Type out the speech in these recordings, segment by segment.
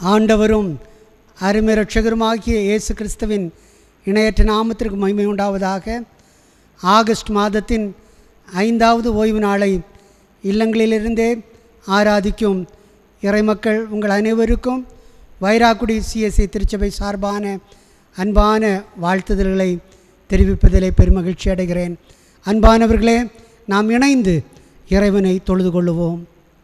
ஆண்டவரும் அருமை ரட்சகருமாகிய இயேசு கிறிஸ்துவின் இணையற்ற நாமத்திற்கு மகிமை உண்டாவதாக ஆகஸ்ட் மாதத்தின் ஐந்தாவது ஓய்வு நாளை இல்லங்களிலிருந்தே ஆராதிக்கும் இறைமக்கள் உங்கள் அனைவருக்கும் வைராக்குடி சிஎஸ்சி திருச்சபை சார்பான அன்பான வாழ்த்துதல்களை தெரிவிப்பதிலே பெருமகிழ்ச்சி அடைகிறேன் அன்பானவர்களே நாம் இணைந்து இறைவனை தொழுது கொள்ளுவோம்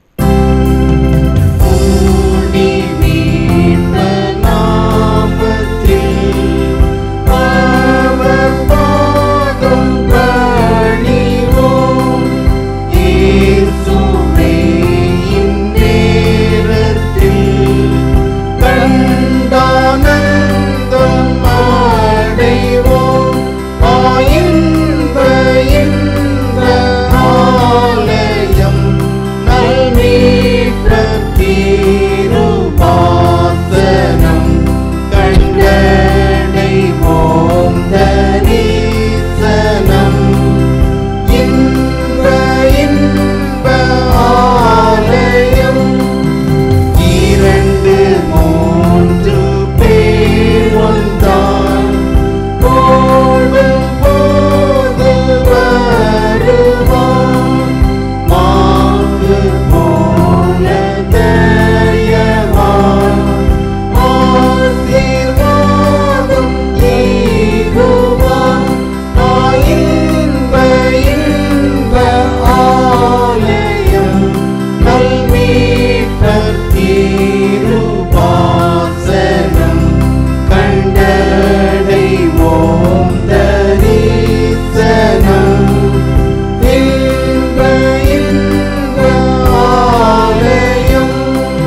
திருவாசனம் கண்டடைவோம் தரிசனம் இன்ப இன்ப ஆலயம் இரண்டு மூன்று பேர் ஒன்றான் போடும் போது வருவான் மாவு போல தயவான் ஆசீர்வாதம் ஈகுவான் ஆயின்ப இன்ப ஆலயம் நல்மீட்பர் திருவாசனம் கண்டடைவோம் தரிசனம் இன்ப இன்ப ஆலயம்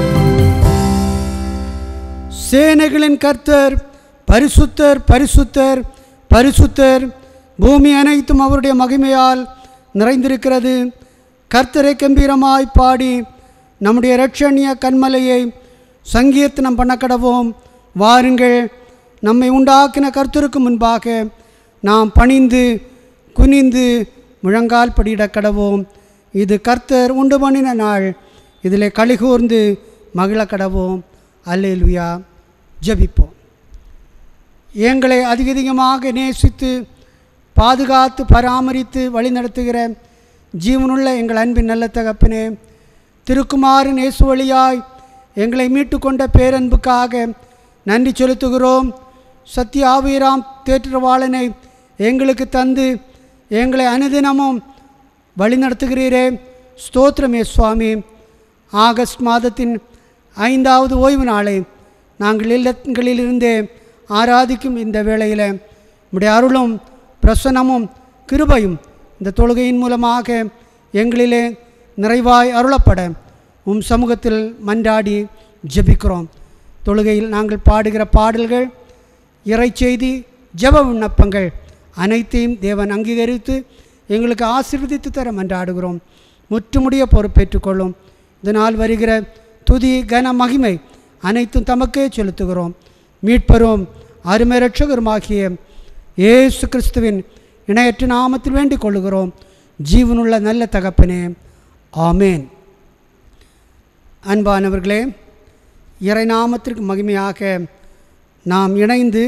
சேனைகளின் கர்த்தர் பரிசுத்தர் பரிசுத்தர் பரிசுத்தர் பூமி அனைத்தும் அவருடைய மகிமையால் நிறைந்திருக்கிறது கர்த்தரை கம்பீரமாய் பாடி நம்முடைய இரட்சணிய கண்மலையை சங்கீர்த்தனம் பண்ண கடவோம் வாருங்கள் நம்மை உண்டாக்கின கர்த்தருக்கு முன்பாக நாம் பணிந்து குனிந்து முழங்கால் படியிடக் கடவோம் இது கர்த்தர் உண்டு பண்ணின நாள் இதிலே கலிகூர்ந்து மகிழ கடவோம் அல்லேலுயா ஜெபிப்போம் எங்களை அதிக அதிகமாக நேசித்து பாதுகாத்து பராமரித்து வழிநடத்துகிற ஜீவனுள்ள எங்கள் அன்பின் நல்ல தகப்பனே திருக்குமாரின் இயேசு வழியாய் எங்களை மீட்டு கொண்ட பேரன்புக்காக நன்றி செலுத்துகிறோம் சத்திய ஆவீராம் தேற்றவாளனை எங்களுக்கு தந்து எங்களை அனுதினமும் வழிநடத்துகிறீரே ஸ்தோத்திரமே சுவாமி ஆகஸ்ட் மாதத்தின் ஐந்தாவது ஓய்வு நாளை நாங்கள் இல்லங்களிலிருந்தே ஆராதிக்கும் இந்த வேளையில் உடைய அருளும் பிரசன்னமும் கிருபையும் இந்த தொழுகையின் மூலமாக எங்களிலே நிறைவாய் அருளப்பட உம் சமூகத்தில் மன்றாடி ஜெபிக்கிறோம் தொழுகையில் நாங்கள் பாடுகிற பாடல்கள் இறைச்செய்தி ஜெப விண்ணப்பங்கள் அனைத்தையும் தேவன் அங்கீகரித்து எங்களுக்கு ஆசீர்வதித்து தர மன்றாடுகிறோம் முற்றுமுடிய பொறுப்பேற்றுக்கொள்ளும் இதனால் வருகிற துதி கன மகிமை அனைத்தும் தமக்கே செலுத்துகிறோம் மீட்பரும் அருமை ரட்சகருமாகிய இயேசு கிறிஸ்துவின் இணையற்ற நாமத்தில் வேண்டிக் கொள்ளுகிறோம் ஜீவனுள்ள நல்ல தகப்பனே ஆமேன் அன்பானவர்களே இறைநாமத்திற்கு மகிமையாக நாம் இணைந்து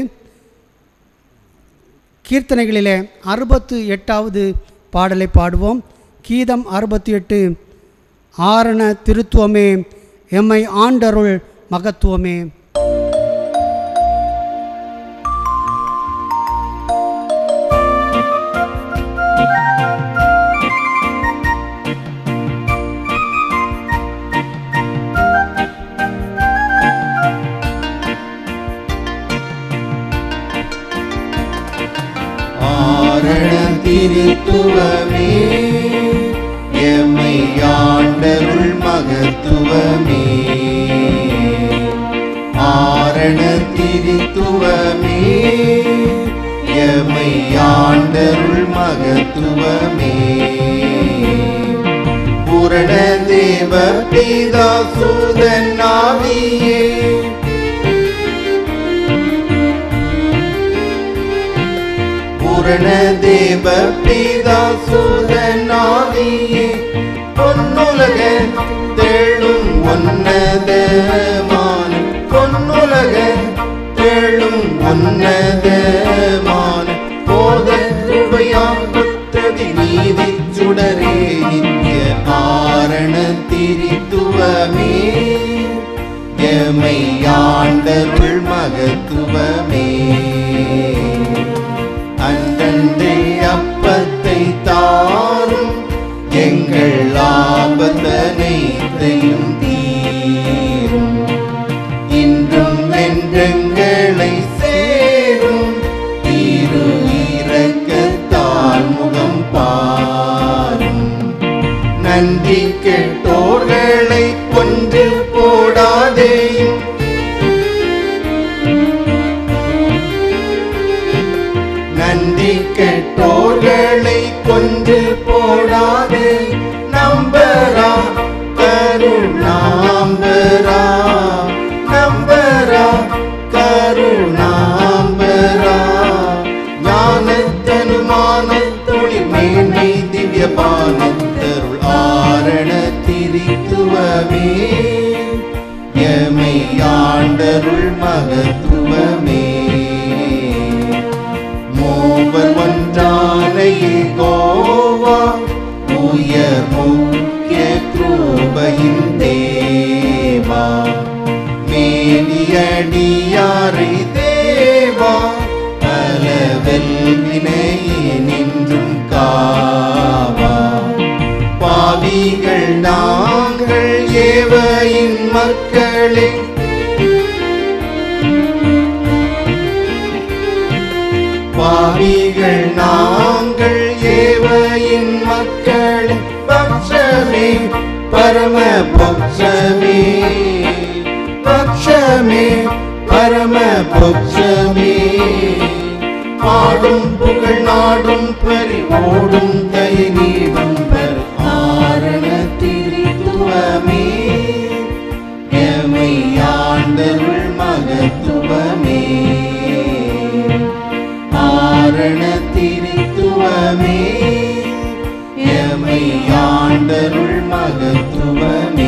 கீர்த்தனைகளிலே அறுபத்து எட்டாவது பாடலை பாடுவோம் கீதம் அறுபத்தி எட்டு ஆரண திருத்துவமே எம்மை ஆண்டருள் மகத்துவமே ஆரண திருத்துவமே எம்மை ஆண்டருள் மகத்துவமே ஆரண திருத்துவமே எம்மை ஆண்டருள் மகத்துவமே பூரண தேவ பிதா சுதன் ஆவியே பூரண தேவ பிதா சுதனாவியே பொன்னுலக தேழும் உன்னதமான திரித்துவமே எமை ஆண்டருள் மகத்துவமே அன்றன்றே அப்பத்தை தாரும் எங்கள் ஆபத்தனைத்தையும் தீரும் இன்றும் வென்றங்களை சேரும் இரு இரக்கத்தால் முகம் பாரும் நன்றி கெட்டோர்களை கொன்று போடாதேயும் நன்றி கெட்டோர்களை கொன்று போடாதே நம்பரா கருணாம்பரா நம்பரா கருணாம்பரா ஞானத்தனுமான தொழில் மேன்மை திவ்ய பானத்தருள் ஆரண திரித்துவமே எமை ஆண்டருள் மகத்துவமே மூவர் ஒன்றானையே கோவா உயர் முக்கிய கிருபையின் தேவா மேலியடியாரை தேவா பல வெல்வினையே நின்றும் காவா பாவிகள் நாங்கள் ஏவையின் மக்களே பாவிகள் நாங்கள் ஏவையின் மக்கள் பக்ஷமே பரம பக்ஷமே பக்ஷமே பரம பக்ஷமே பாடும் புகழ் நாடும் பறிவோடும் தயநீடும் பர் ஆரண திரித்துவமே எமை ஆண்டருள் மகத்துவமே ஆரண திரித்துவமே எமை ஆண்டருள் மகத்துவமே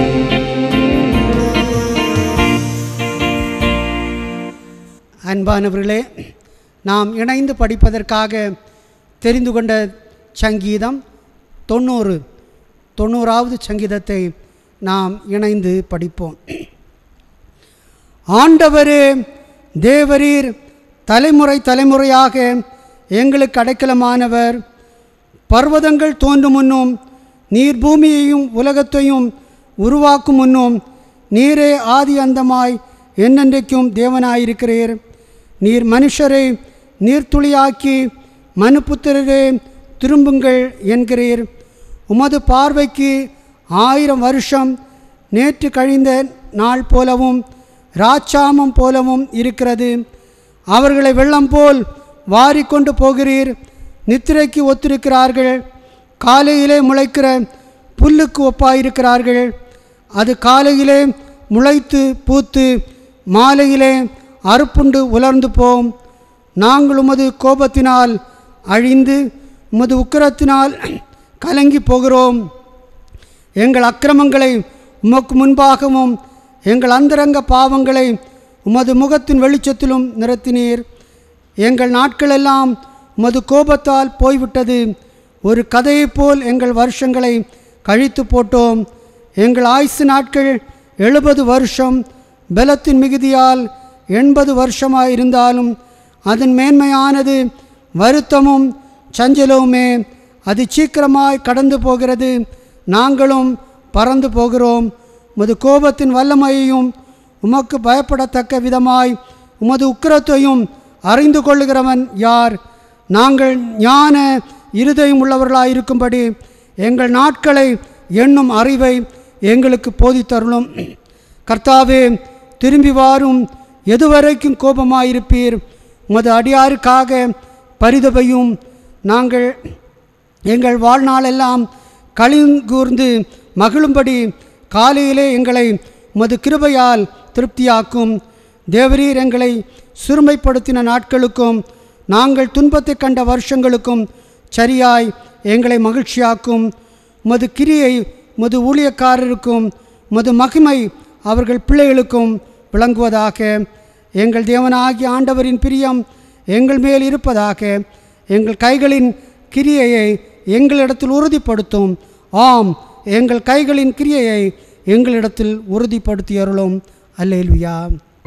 அன்பானவர்களே நாம் இணைந்து படிப்பதற்காக தெரிந்து கொண்ட சங்கீதம் தொண்ணூறு தொண்ணூறாவது சங்கீதத்தை நாம் இணைந்து படிப்போம் ஆண்டவரே தேவரீர் தலைமுறை தலைமுறையாக எங்களுக்கு அடைக்கலமானவர் பர்வதங்கள் தோன்றும் முன்னும் நீர் பூமியையும் உலகத்தையும் உருவாக்கும் முன்னும் நீரே ஆதி அந்தமாய் என்னென்றைக்கும் தேவனாயிருக்கிறீர் நீர் மனுஷரை நீர்த்துளியாக்கி மனுப்புத்திரரே திரும்புங்கள் என்கிறீர் உமது பார்வைக்கு ஆயிரம் வருஷம் நேற்று கழிந்த நாள் போலவும் ராச்சாமம் போலவும் இருக்கிறது அவர்களை வெள்ளம் போல் வாரிக்கொண்டு போகிறீர் நித்திரைக்கு ஒத்திருக்கிறார்கள் காலையிலே முளைக்கிற புல்லுக்கு ஒப்பாயிருக்கிறார்கள் அது காலையிலே முளைத்து பூத்து மாலையிலே அறுப்புண்டு உலர்ந்து போம் நாங்கள் உமது கோபத்தினால் அழிந்து உமது உக்கிரத்தினால் கலங்கி போகிறோம் எங்கள் அக்கிரமங்களை உமக்கு முன்பாகவும் எங்கள் அந்தரங்க பாவங்களை உமது முகத்தின் வெளிச்சத்திலும் நிறுத்தினீர் எங்கள் நாட்களெல்லாம் உமது கோபத்தால் போய்விட்டது ஒரு கதையைப் போல் எங்கள் வருஷங்களை கழித்து போட்டோம் எங்கள் ஆயுசு நாட்கள் எழுபது வருஷம் பலத்தின் மிகுதியால் எண்பது வருஷமாக இருந்தாலும் அதன் மேன்மையானது வருத்தமும் சஞ்சலவுமே அது சீக்கிரமாய் கடந்து போகிறது நாங்களும் பறந்து போகிறோம் உமது கோபத்தின் வல்லமையையும் உமக்கு பயப்படத்தக்க விதமாய் உமது உக்கிரத்தையும் அறிந்து கொள்ளுகிறவன் யார் நாங்கள் ஞான இருதயம் உள்ளவர்களாயிருக்கும்படி எங்கள் நாட்களை எண்ணும் அறிவை எங்களுக்கு போதித்தருளும் கர்த்தாவே திரும்பி வாரும் எதுவரைக்கும் கோபமாயிருப்பீர் உமது அடியாருக்காக பரிதபையும் நாங்கள் எங்கள் வாழ்நாளெல்லாம் களிங்கூர்ந்து மகிழும்படி காலையிலே எங்களை உமது கிருபையால் திருப்தியாக்கும் தேவரீர் எங்களை சிறுமைப்படுத்தின நாட்களுக்கும் நாங்கள் துன்பத்தை கண்ட வருஷங்களுக்கும் சரியாய் எங்களை மகிழ்ச்சியாக்கும் உமது கிரியை உமது ஊழியக்காரருக்கும் உமது மகிமை அவர்கள் பிள்ளைகளுக்கும் விளங்குவதாக எங்கள் தேவனாகிய ஆண்டவரின் பிரியம் எங்கள் மேல் இருப்பதாக எங்கள் கைகளின் கிரியையை எங்களிடத்தில் உறுதிப்படுத்தும் ஆம் எங்கள் கைகளின் கிரியையை எங்களிடத்தில் உறுதிப்படுத்தியருளும் அல்லேலுயா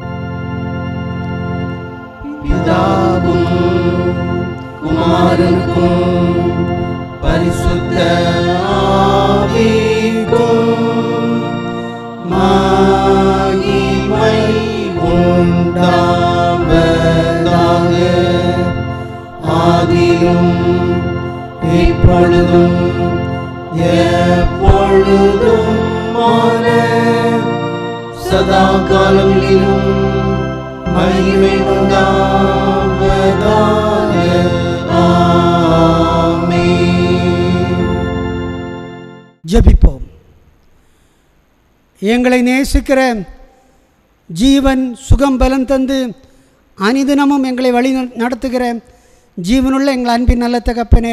பிதாவும் குமாரனுக்கும் பரிசுத்த ஆவிக்கும் மகிமை உண்டாவதாக ஆதியும் இப்பொழுதும் எப்பொழுதும் சதா காலங்களிலும் மகிமை உண்டாவதாக ஆமென் ஜெபிப்போம் எங்களை நேசிக்கிற ஜீவன் சுகம் பலன் தந்து அனிதினமும் எங்களை வழி நடத்துகிற ஜீவனுள்ள எங்கள் அன்பின் நல்ல தகப்பனே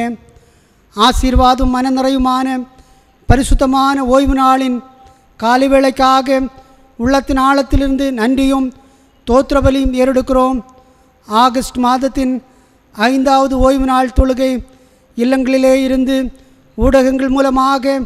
ஆசீர்வாதம் மனநிறைவுமான பரிசுத்தமான ஓய்வு நாளின் காலை வேளைக்காக உள்ளத்தின் ஆழத்திலிருந்து நன்றியும் தோத்திரபலியும் ஏறெடுக்கிறோம் ஆகஸ்ட் மாதத்தின் ஐந்தாவது ஓய்வு நாள் தொழுகை இல்லங்களிலே இருந்து ஊடகங்கள் மூலமாக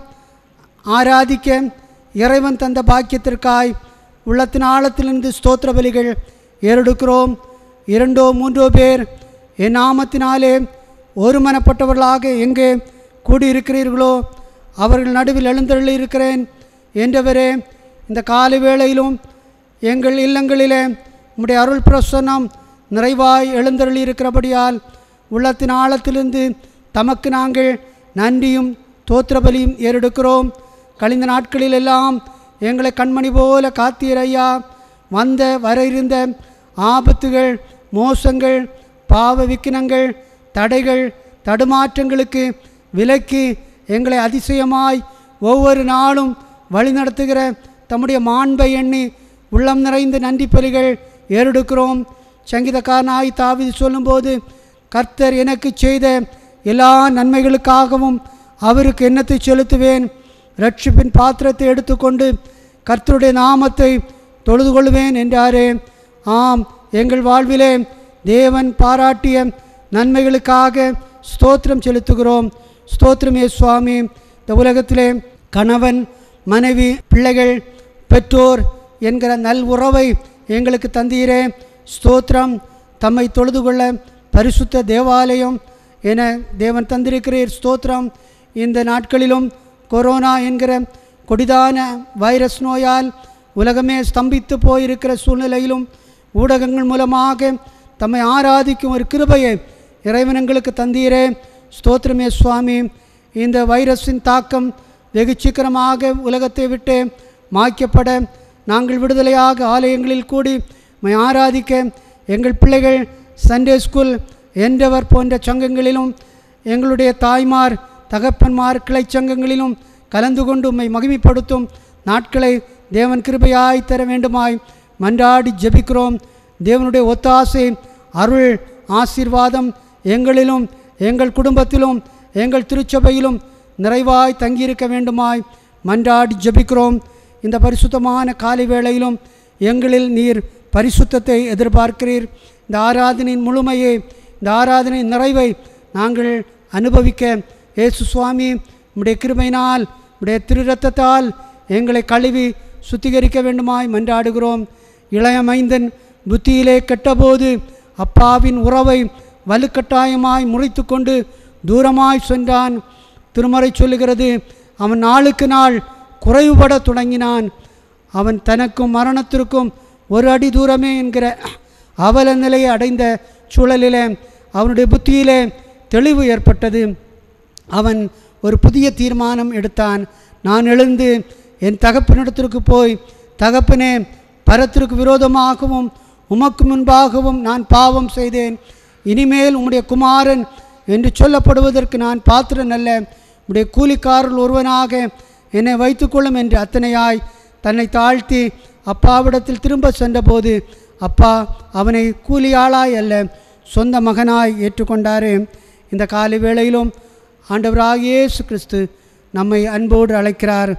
ஆராதிக்க இறைவன் தந்த பாக்கியத்திற்காய் உள்ளத்தின் ஆழத்திலிருந்து ஸ்தோத்திர பலிகள் ஏறெடுக்கிறோம் இரண்டோ மூன்றோ பேர் என் நாமத்தினாலே ஒருமனப்பட்டவர்களாக எங்கே கூடியிருக்கிறீர்களோ அவர்கள் நடுவில் எழுந்தருளி இருக்கிறேன் என்றவரே இந்த காலை வேளையிலும் எங்கள் இல்லங்களிலே உம்முடைய அருள் பிரசன்னம் நிறைவாய் எழுந்தருளி இருக்கிறபடியால் உள்ளத்தின் ஆழத்திலிருந்து தமக்கு நாங்கள் நன்றியும் தோத்திரபலியும் ஏறெடுக்கிறோம் கழிந்த நாட்களில் எல்லாம் எங்களை கண்மணி போல காத்தீர் ஐயா வந்த வர இருந்த ஆபத்துகள் மோசங்கள் பாவ விக்கினங்கள் தடைகள் தடுமாற்றங்களுக்கு விலக்கி எங்களை அதிசயமாய் ஒவ்வொரு நாளும் வழிநடத்துகிற தம்முடைய மாண்பை எண்ணி உள்ளம் நிறைந்த நன்றி பலிகள் ஏறெடுக்கிறோம் சங்கீதக்காரனாய் தாவிது சொல்லும்போது கர்த்தர் எனக்கு செய்த எல்லா நன்மைகளுக்காகவும் அவருக்கு எண்ணத்தை செலுத்துவேன் ரட்சிப்பின் பாத்திரத்தை எடுத்துக்கொண்டு கர்த்தருடைய நாமத்தை தொழுது கொள்வேன் என்றாரே ஆம் எங்கள் வாழ்விலே தேவன் பாராட்டிய நன்மைகளுக்காக ஸ்தோத்திரம் செலுத்துகிறோம் ஸ்தோத்திரமே சுவாமி இந்த உலகத்திலே கணவன் மனைவி பிள்ளைகள் பெற்றோர் என்கிற நல் உறவை எங்களுக்கு தந்தீரே ஸ்தோத்திரம் தம்மை தொழுது கொள்ள பரிசுத்த தேவாலயம் என தேவன் தந்திருக்கிறீர் ஸ்தோத்திரம் இந்த நாட்களிலும் கொரோனா என்கிற கொடிதான வைரஸ் நோயால் உலகமே ஸ்தம்பித்து போயிருக்கிற சூழ்நிலையிலும் ஊடகங்கள் மூலமாக தம்மை ஆராதிக்கும் ஒரு கிருபையை இறைவனங்களுக்கு தந்தீரே ஸ்தோத்திரமே சுவாமி இந்த வைரஸின் தாக்கம் வெகு சீக்கிரமாக உலகத்தை விட்டு மாய்க்கப்பட நாங்கள் விடுதலையாக ஆலயங்களில் கூடி மை ஆராதிக்க எங்கள் பிள்ளைகள் சண்டே ஸ்கூல் என்றவர் போன்ற சங்கங்களிலும் எங்களுடைய தாய்மார் தகப்பன்மார் கிளை சங்கங்களிலும் கலந்து கொண்டு உம்மை மகிமைப்படுத்தும் நாட்களை தேவன் கிருபையாய் தர வேண்டுமாய் மன்றாடி ஜெபிக்கிறோம் தேவனுடைய ஒத்தாசை அருள் ஆசீர்வாதம் எங்களிலும் எங்கள் குடும்பத்திலும் எங்கள் திருச்சபையிலும் நிறைவாய் தங்கியிருக்க வேண்டுமாய் மன்றாடி ஜெபிக்கிறோம் இந்த பரிசுத்தமான காலை வேளையிலும் எங்களில் நீர் பரிசுத்தத்தை எதிர்பார்க்கிறீர் இந்த ஆராதனையின் முழுமையை இந்த ஆராதனையின் நிறைவை நாங்கள் அனுபவிக்க இயேசு சுவாமி உம்முடைய கிருபையினால் உம்முடைய திரு ரத்தத்தால் எங்களை கழுவி சுத்திகரிக்க வேண்டுமாய் மன்றாடுகிறோம் இளைய மைந்தன் புத்தியிலே கெட்டபோது அப்பாவின் உறவை வலுக்கட்டாயமாய் முறித்து கொண்டு தூரமாய் சென்றான் திருமறை சொல்லுகிறது அவன் நாளுக்கு நாள் குறைவுபட தொடங்கினான் அவன் தனக்கும் மரணத்திற்கும் ஒரு அடி தூரமே என்கிற அவல நிலையை அடைந்த சூழலிலே அவனுடைய புத்தியிலே தெளிவு ஏற்பட்டது அவன் ஒரு புதிய தீர்மானம் எடுத்தான் நான் எழுந்து என் தகப்பனிடத்திற்கு போய் தகப்பனே பரத்திற்கு விரோதமாகவும் உமக்கு முன்பாகவும் நான் பாவம் செய்தேன் இனிமேல் உம்முடைய குமாரன் என்று சொல்லப்படுவதற்கு நான் பாத்திரன் அல்ல உம்முடைய கூலிக்காரர்கள் ஒருவனாக என்னை வைத்துக்கொள்ளும் என்று அத்தனையாய் தன்னை தாழ்த்தி அப்பாவிடத்தில் திரும்ப சென்றபோது அப்பா அவனை கூலியாளாய் அல்ல சொந்த மகனாய் ஏற்றுக்கொண்டாரே இந்த காலை வேளையிலும் ஆண்டவராகிய இயேசு கிறிஸ்து நம்மை அன்போடு அழைக்கிறார்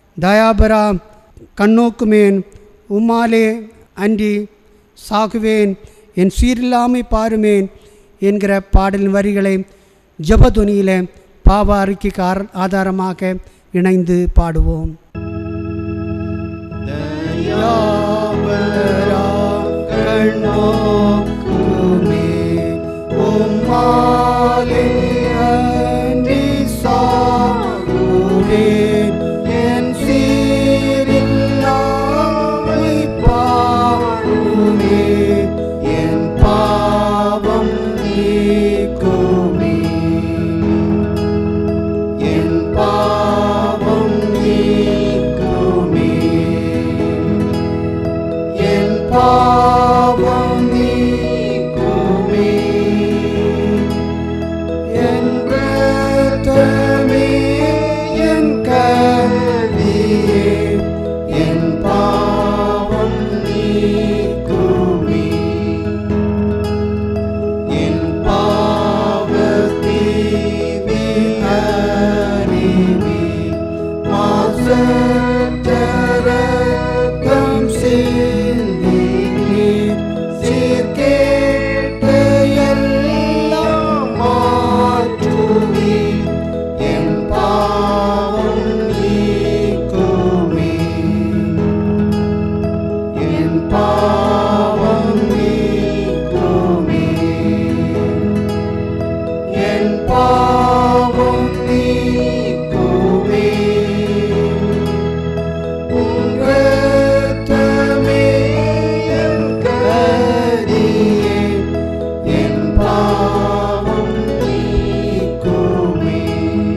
தயாபரா கண்ணோக்குமேன் உம்மாலே அன்றி சாகுவேன் என் சீரில்லாமை பாருமேன் என்கிற பாடலின் வரிகளை ஜபதுனியில் பாவ அறிக்கைக்கு ஆர- ஆதாரமாக இணைந்து பாடுவோம் யாவரா கண்ணோக்குமே உம்மாலே அன்றி சாகுவேன் என் சீரில்லாமை பாருமே என் பாவம் நீக்குமே என் பாவம் நீக்குமே என் பாவம் நீக்குமே என் இரத்தமே என் கதியே என் பாவம் நீக்குமே என் பாவத்தீவி அறிவி மாசற்றரத்தம் சிந்தி நீர் சீர்கேட்ட எல்லாம் மாற்றுவி என் பாவம் நீக்குமே என் பாவம் நீக்குமே என் பாவம் நீக்குமே உம் இரத்தமே என் கதியே என் பாவம் நீக்குமே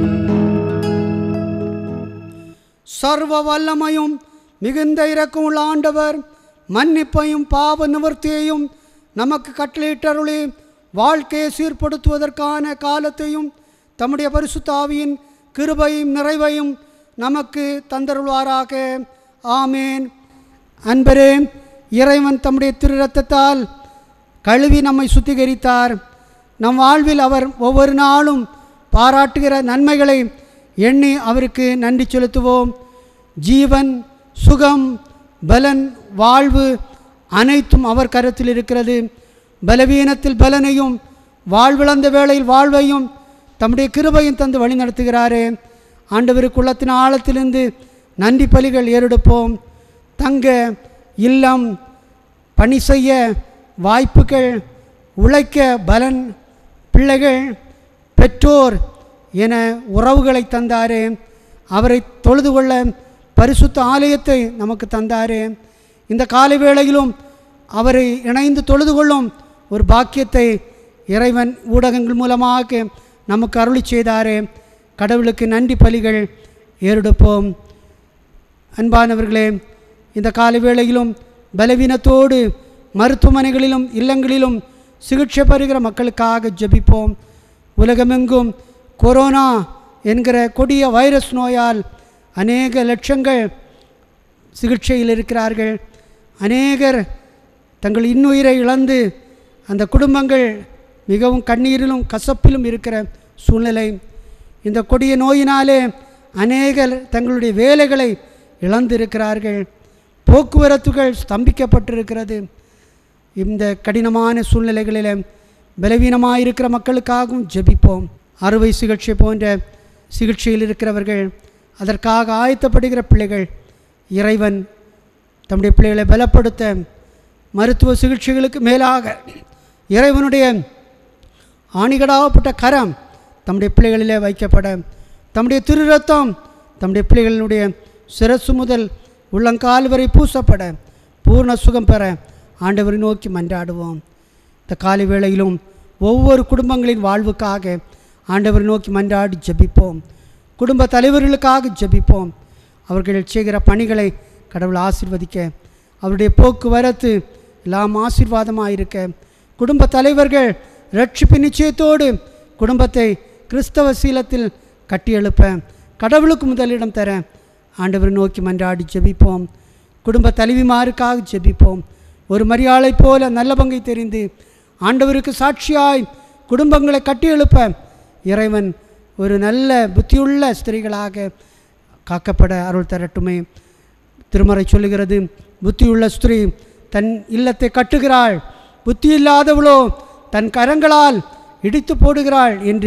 சர்வ வல்லமையும் மிகுந்த இரக்கமுள்ள ஆண்டவர் மன்னிப்பையும் பாவ நிவர்த்தியையும் நமக்கு கட்டளையிட்டருளி வாழ்க்கையை சீர்படுத்துவதற்கான காலத்தையும் தம்முடைய பரிசுத்த ஆவியின் கிருபையும் நிறைவையும் நமக்கு தந்தருள்வாராக ஆமேன் அன்பரே இறைவன் தம்முடைய திரு ரத்தத்தால் கழுவி நம்மை சுத்திகரித்தார் நம் வாழ்வில் அவர் ஒவ்வொரு நாளும் பாராட்டுகிற நன்மைகளை எண்ணி அவருக்கு நன்றி செலுத்துவோம் ஜீவன் சுகம் பலன் வாழ்வு அனைத்தும் அவர் கருத்தில் இருக்கிறது பலவீனத்தில் பலனையும் வாழ்விழந்த வேளையில் வாழ்வையும் தம்முடைய கிருபையும் தந்து வழி நடத்துகிறாரே ஆண்டவருக்கு உள்ளத்தின் ஆழத்திலிருந்து நன்றி பலிகள் ஏறெடுப்போம் தங்க இல்லம் பணி செய்ய வாய்ப்புகள் உழைக்க பலன் பிள்ளைகள் பெற்றோர் என உறவுகளை தந்தாரே அவரை தொழுது கொள்ள பரிசுத்த ஆலயத்தை நமக்கு தந்தாரே இந்த காலை வேளையிலும் அவரை இணைந்து தொழுது கொள்ளும் ஒரு பாக்கியத்தை இறைவன் ஊடகங்கள் மூலமாக நமக்கு அருளி செய்தாரே கடவுளுக்கு நன்றி பலிகள் ஏறெடுப்போம் அன்பானவர்களே இந்த காலை வேளையிலும் பலவீனத்தோடு மருத்துவமனைகளிலும் இல்லங்களிலும் சிகிச்சை பெறுகிற மக்களுக்காக ஜெபிப்போம் உலகமெங்கும் கொரோனா என்கிற கொடிய வைரஸ் நோயால் அநேக லட்சங்கள் சிகிச்சையில் இருக்கிறார்கள் அநேகர் தங்கள் இன்னுயிரை இழந்து அந்த குடும்பங்கள் மிகவும் கண்ணீரிலும் கசப்பிலும் இருக்கிற சூழ்நிலை இந்த கொடிய நோயினாலே அநேகர் தங்களுடைய வேலைகளை இழந்திருக்கிறார்கள் போக்குவரத்துகள் ஸ்தம்பிக்கப்பட்டிருக்கிறது இந்த கடினமான சூழ்நிலைகளில் பலவீனமாக இருக்கிற மக்களுக்காகவும் ஜெபிப்போம் அறுவை சிகிச்சை போன்ற சிகிச்சையில் இருக்கிறவர்கள் அதற்காக ஆயத்தப்படுகிற பிள்ளைகள் இறைவன் தம்முடைய பிள்ளைகளை பலப்படுத்த மருத்துவ சிகிச்சைகளுக்கு மேலாக இறைவனுடைய ஆணிகடாகப்பட்ட கரம் தம்முடைய பிள்ளைகளிலே வைக்கப்பட தம்முடைய திரு ரத்தம் தம்முடைய பிள்ளைகளினுடைய சிரசு முதல் உள்ளங்கால் வரை பூசப்பட பூர்ண சுகம் பெற ஆண்டவரை நோக்கி மன்றாடுவோம் இந்த காலை வேளையிலும் ஒவ்வொரு குடும்பங்களின் வாழ்வுக்காக ஆண்டவரை நோக்கி மன்றாடி ஜெபிப்போம் குடும்ப தலைவர்களுக்காக ஜெபிப்போம் அவர்கள் செய்கிற பணிகளை கடவுள் ஆசீர்வதிக்க அவருடைய போக்குவரத்து எல்லாம் ஆசீர்வாதமாக இருக்க குடும்ப தலைவர்கள் ரட்சிப்பு நிச்சயத்தோடு குடும்பத்தை கிறிஸ்தவ சீலத்தில் கட்டியெழுப்ப கடவுளுக்கு முதலிடம் தர ஆண்டவரை நோக்கி மன்றாடி ஜெபிப்போம் குடும்ப தலைவிமாருக்காக ஜெபிப்போம் ஒரு மரியாதை போல நல்ல பங்கை தெரிந்து ஆண்டவருக்கு சாட்சியாய் குடும்பங்களை கட்டியெழுப்ப இறைவன் ஒரு நல்ல புத்தியுள்ள ஸ்திரீகளாக காக்கப்பட அருள் தரட்டுமே திருமறை சொல்லுகிறது புத்தியுள்ள ஸ்திரீ தன் இல்லத்தை கட்டுகிறாள் புத்தி இல்லாதவளோ தன் கரங்களால் இடித்து போடுகிறாள் என்று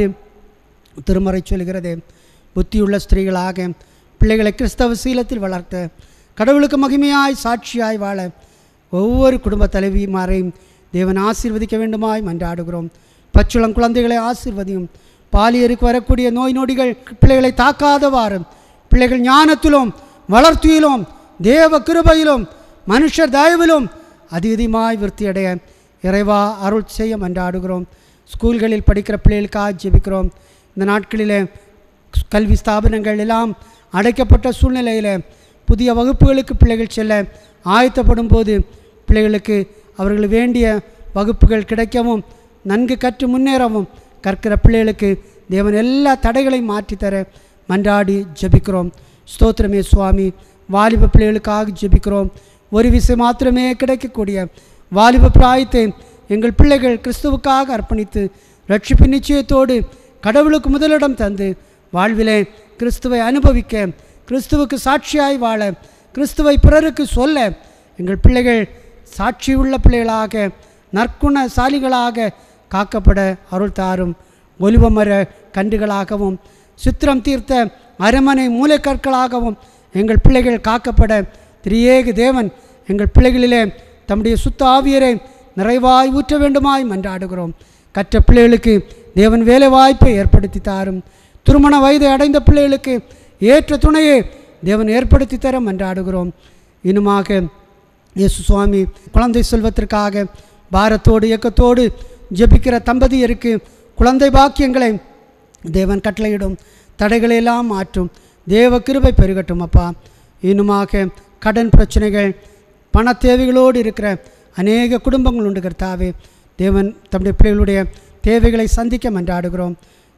திருமறை சொல்கிறது புத்தியுள்ள ஸ்திரீகளாக பிள்ளைகளை கிறிஸ்தவ சீலத்தில் வளர்த்த கடவுளுக்கு மகிமையாய் சாட்சியாய் வாழ ஒவ்வொரு குடும்ப தலைவிமாரையும் தேவன் ஆசீர்வதிக்க வேண்டுமாய் மன்றாடுகிறோம் பச்சுளம் குழந்தைகளை ஆசீர்வதியும் பாலியருக்கு வரக்கூடிய நோய் நொடிகள் பிள்ளைகளை தாக்காதவாறு பிள்ளைகள் ஞானத்திலும் வளர்த்தியிலும் தேவ கிருபையிலும் மனுஷர் தயவிலும் அதிகமாய் விருத்தியடைய இறைவா அருள் செய்ய மன்றாடுகிறோம் ஸ்கூல்களில் படிக்கிற பிள்ளைகளுக்காக ஜெபிக்கிறோம் இந்த நாட்களிலே கல்வி ஸ்தாபனங்கள் எல்லாம் அடைக்கப்பட்ட சூழ்நிலையில் புதிய வகுப்புகளுக்கு பிள்ளைகள் செல்ல ஆயத்தப்படும் போது பிள்ளைகளுக்கு அவர்கள் வேண்டிய வகுப்புகள் கிடைக்கவும் நன்கு கற்று முன்னேறவும் கற்கிற பிள்ளைகளுக்கு தேவன் எல்லா தடைகளையும் மாற்றித்தர மன்றாடி ஜெபிக்கிறோம் ஸ்தோத்திரமே சுவாமி வாலிப பிள்ளைகளுக்காக ஜெபிக்கிறோம் ஒரு விஷயம் மாத்திரமே கிடைக்கக்கூடிய வாலிப பிராயத்தை எங்கள் பிள்ளைகள் கிறிஸ்துவுக்காக அர்ப்பணித்து ரட்சிப்பு நிச்சயத்தோடு கடவுளுக்கு முதலிடம் தந்து வாழ்விலே கிறிஸ்துவை அனுபவிக்க கிறிஸ்துவுக்கு சாட்சியாய் வாழ கிறிஸ்துவை பிறருக்கு சொல்ல எங்கள் பிள்ளைகள் சாட்சியுள்ள பிள்ளைகளாக நற்குணசாலிகளாக காக்கப்பட அருள் தாரும் ஒலிவமர கன்றுகளாகவும் சித்திரம் தீர்த்த அரமனை மூலைக்கற்களாகவும் எங்கள் பிள்ளைகள் காக்கப்பட திரியேக தேவன் எங்கள் பிள்ளைகளிலே தம்முடைய சுத்த ஆவியரை நிறைவாய் ஊற்ற வேண்டுமாய் மன்றாடுகிறோம் கற்ற பிள்ளைகளுக்கு தேவன் வேலை வாய்ப்பை ஏற்படுத்தி தாரும் திருமண வயதை அடைந்த பிள்ளைகளுக்கு ஏற்ற துணையை தேவன் ஏற்படுத்தி தர மன்றாடுகிறோம் இன்னுமாக இயேசு சுவாமி குழந்தை செல்வத்திற்காக பாரத்தோடு இயக்கத்தோடு ஜெபிக்கிற தம்பதியருக்கு குழந்தை பாக்கியங்களை தேவன் கட்டளையிடும் தடைகளை எல்லாம் மாற்றும் தேவ கிருபை பெருகட்டும் அப்பா இன்னுமாக கடன் பிரச்சனைகள் பண தேவைகளோடு இருக்கிற அநேக குடும்பங்கள் உண்டு கர்த்தாவே தேவன் தம்முடைய பிள்ளைகளுடைய தேவைகளை சந்திக்க மன்றாடுகிறோம்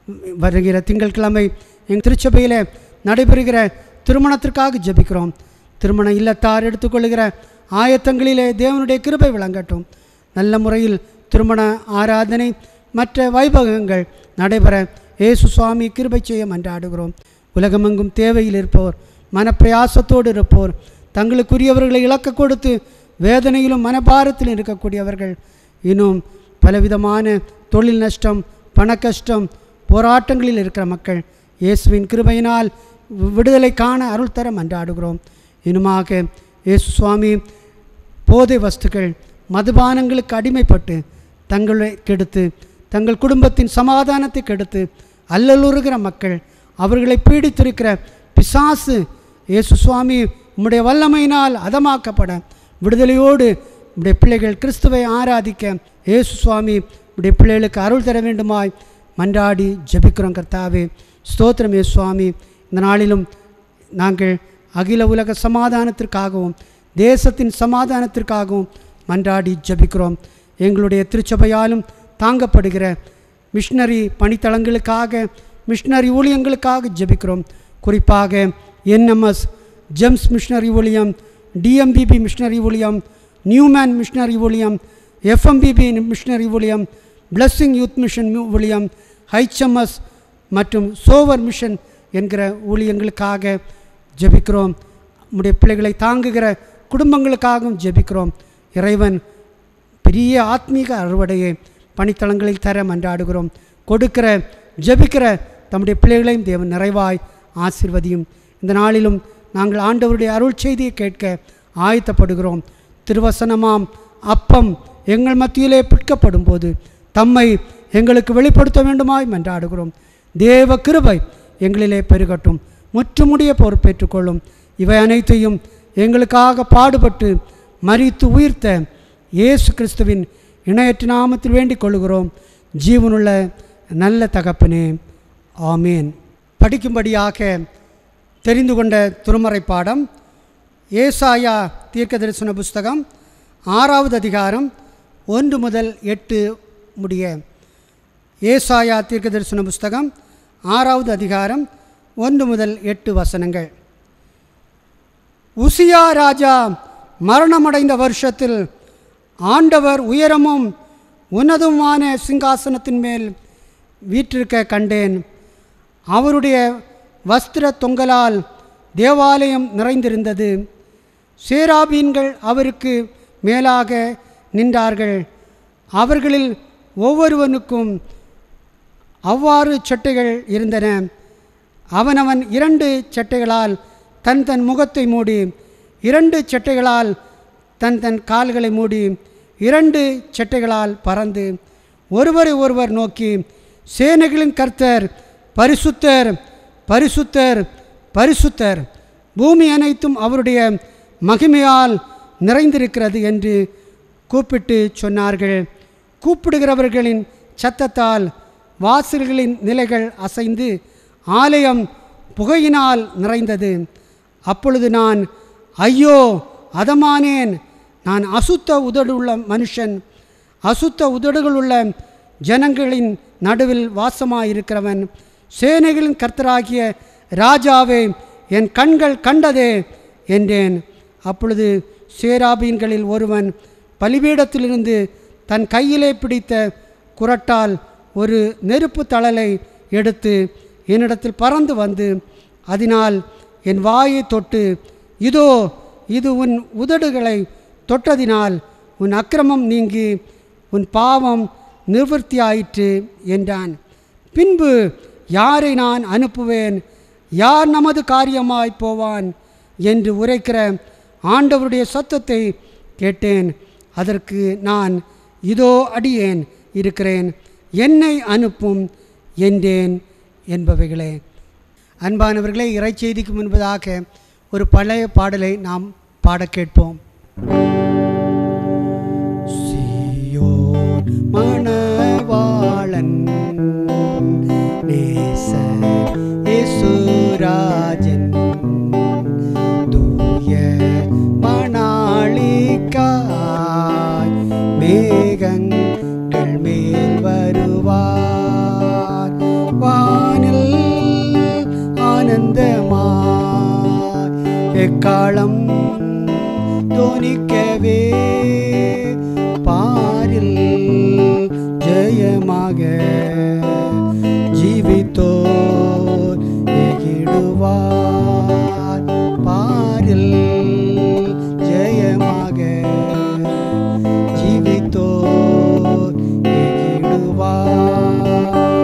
வருகிற திங்கட்கிழமை எங்கள் திருச்சபையில் நடைபெறுகிற திருமணத்திற்காக ஜெபிக்கிறோம் திருமண இல்லத்தார் எடுத்துக்கொள்கிற ஆயத்தங்களிலே தேவனுடைய கிருபை விளங்கட்டும் நல்ல முறையில் திருமண ஆராதனை மற்ற வைபவங்கள் நடைபெற இயேசு சுவாமி கிருபை செய்ய மன்றாடுகிறோம் உலகமெங்கும் தேவையில் இருப்போர் மனப்பிரயாசத்தோடு இருப்போர் தங்களுக்குரியவர்களை இழக்க கொடுத்து வேதனையிலும் மனபாரத்திலும் இருக்கக்கூடியவர்கள் இன்னும் பலவிதமான தொழில் நஷ்டம் பண கஷ்டம் போராட்டங்களில் இருக்கிற மக்கள் இயேசுவின் கிருபையினால் வி- விடுதலை காண அருள் தர மன்றாடுகிறோம் இன்னுமாக இயேசு சுவாமி போதை வஸ்துக்கள் மதுபானங்களுக்கு அடிமைப்பட்டு தங்களை கெடுத்து தங்கள் குடும்பத்தின் சமாதானத்தை கெடுத்து அல்லலுறுகிற மக்கள் அவர்களை பீடித்திருக்கிற பிசாசு இயேசு சுவாமி உம்முடைய வல்லமையினால் அதமாக்கப்பட விடுதலையோடு உம்முடைய பிள்ளைகள் கிறிஸ்துவை ஆராதிக்க இயேசு சுவாமி உம்முடைய பிள்ளைகளுக்கு அருள் தர வேண்டுமாய் மன்றாடி ஜெபிக்கிறோம் கர்த்தாவே ஸ்தோத்திரம் இயேசு சுவாமி இந்த நாளிலும் நாங்கள் அகில உலக சமாதானத்திற்காகவும் தேசத்தின் சமாதானத்திற்காகவும் மன்றாடி ஜெபிக்கிறோம் எங்களுடைய திருச்சபையாலும் தாங்கப்படுகிற மிஷினரி பணித்தளங்களுக்காக மிஷினரி ஊழியங்களுக்காக ஜெபிக்கிறோம் குறிப்பாக என்எம்எஸ் ஜெம்ஸ் மிஷினரி ஊழியம் டிஎம்பிபி மிஷினரி ஊழியம் நியூமேன் மிஷினரி ஊழியம் எஃப்எம்பிபி மிஷினரி ஊழியம் பிளஸ்ஸிங் யூத் மிஷன் ஊழியம் ஹைச்எம்எஸ் மற்றும் சோவர் மிஷன் என்கிற ஊழியங்களுக்காக ஜெபிக்கிறோம் உம்முடைய பிள்ளைகளை தாங்குகிற குடும்பங்களுக்காகவும் ஜெபிக்கிறோம் இறைவன் பெரிய ஆத்மீக அறுவடையை பணித்தளங்களில் தர மன்றாடுகிறோம் கொடுக்கிற ஜெபிக்கிற தம்முடைய பிள்ளைகளையும் தேவன் நிறைவாய் ஆசிர்வதியும் இந்த நாளிலும் நாங்கள் ஆண்டவருடைய அருள் செய்தியை கேட்க ஆயத்தப்படுகிறோம் திருவசனமாம் அப்பம் எங்கள் மத்தியிலே பிற்கப்படும் போது தம்மை எங்களுக்கு வெளிப்படுத்த வேண்டுமாய் மன்றாடுகிறோம் தேவ கிருபை எங்களிலே பெருகட்டும் முற்றுமுடிய பொறுப்பேற்றுக்கொள்ளும் இவை அனைத்தையும் எங்களுக்காக பாடுபட்டு மரித்து உயிர்த்த இயேசு கிறிஸ்துவின் இணையற்ற நாமத்தில் வேண்டிக் கொள்கிறோம் ஜீவனுள்ள நல்ல தகப்பனே ஆமேன் படிக்கும்படியாக தெரிந்து கொண்ட திருமறை பாடம் ஏசாயா தீர்க்க தரிசன புஸ்தகம் ஆறாவது அதிகாரம் ஒன்று முதல் எட்டு முடிய ஏசாயா தீர்க்க தரிசன புஸ்தகம் ஆறாவது அதிகாரம் ஒன்று முதல் எட்டு வசனங்கள் உசியா ராஜா மரணமடைந்த வருஷத்தில் ஆண்டவர் உயரமும் உன்னதமான சிங்காசனத்தின் மேல் வீற்றிருக்க கண்டேன் அவருடைய வஸ்திர தொங்கலால் தேவாலயம் நிறைந்திருந்தது சேராபீன்கள் அவருக்கு மேலாக நின்றார்கள் அவர்களில் ஒவ்வொருவனுக்கும் அவ்வாறு சட்டைகள் இருந்தன அவனவன் இரண்டு சட்டைகளால் தன் தன் முகத்தை மூடி இரண்டு செட்டைகளால் தன் தன் கால்களை மூடி இரண்டு செட்டைகளால் பறந்து ஒருவரை ஒருவர் நோக்கி சேனைகளின் கர்த்தர் பரிசுத்தர் பரிசுத்தர் பரிசுத்தர் பூமி அனைத்தும் அவருடைய மகிமையால் நிறைந்திருக்கிறது என்று கூப்பிட்டு சொன்னார்கள் கூப்பிடுகிறவர்களின் சத்தத்தால் வாசல்களின் நிலைகள் அசைந்து ஆலயம் புகையினால் நிறைந்தது அப்பொழுது நான் ஐயோ அதமானேன் நான் அசுத்த உதடுள்ள மனுஷன் அசுத்த உதடுகளுள்ள ஜனங்களின் நடுவில் வாசமாயிருக்கிறவன் சேனைகளின் கர்த்தராகிய ராஜாவே என் கண்கள் கண்டதே என்றேன் அப்பொழுது சேராபீன்களில் ஒருவன் பலிபீடத்திலிருந்து தன் கையிலே பிடித்த குரட்டால் ஒரு நெருப்பு தழலை எடுத்து என்னிடத்தில் பறந்து வந்து அதனால் என் வாயை தொட்டு இதோ இது உன் உதடுகளை தொட்டதினால் உன் அக்கிரமம் நீங்கி உன் பாவம் நிவர்த்தியாயிற்று என்றான் பின்பு யாரை நான் அனுப்புவேன் யார் நமது காரியமாய் போவான் என்று உரைக்கிற ஆண்டவருடைய சத்தத்தை கேட்டேன் அதற்கு நான் இதோ அடியேன் இருக்கிறேன் என்னை அனுப்பும் என்றேன் என்பவைகளே அன்பானவர்களே இறைச்செய்திக்கு முன்பதாக ஒரு பழைய பாடலை நாம் பாடக் கேட்போம் சீயோன் மணவாளன் நேச இயேசுராஜன் தூய மணாளிக்காய் மேகங்கள் மேல் வருவார் வானில் ஆனந்தமாய் எக்காலம் தோனிக்கவே பாரில் ஜெயமாக ஜீவித்தோர் எகிடுவார் பாரில் ஜெயமாக ஜீவித்தோர் எகிடுவார்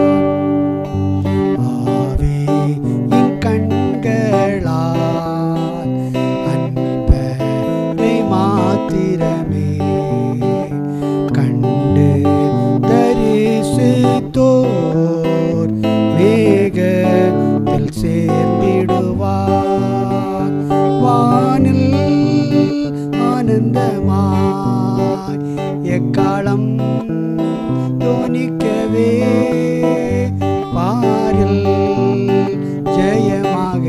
ஆவியின் கண்களால் அன்பரை மாத்திரமே கண்டு தரிசித்தோர் வேகத்தில் சேர்ந்திடுவார் வானில் ஆனந்தமாய் எக்காலம் தோனிக்கவே பாரில் ஜெயமாக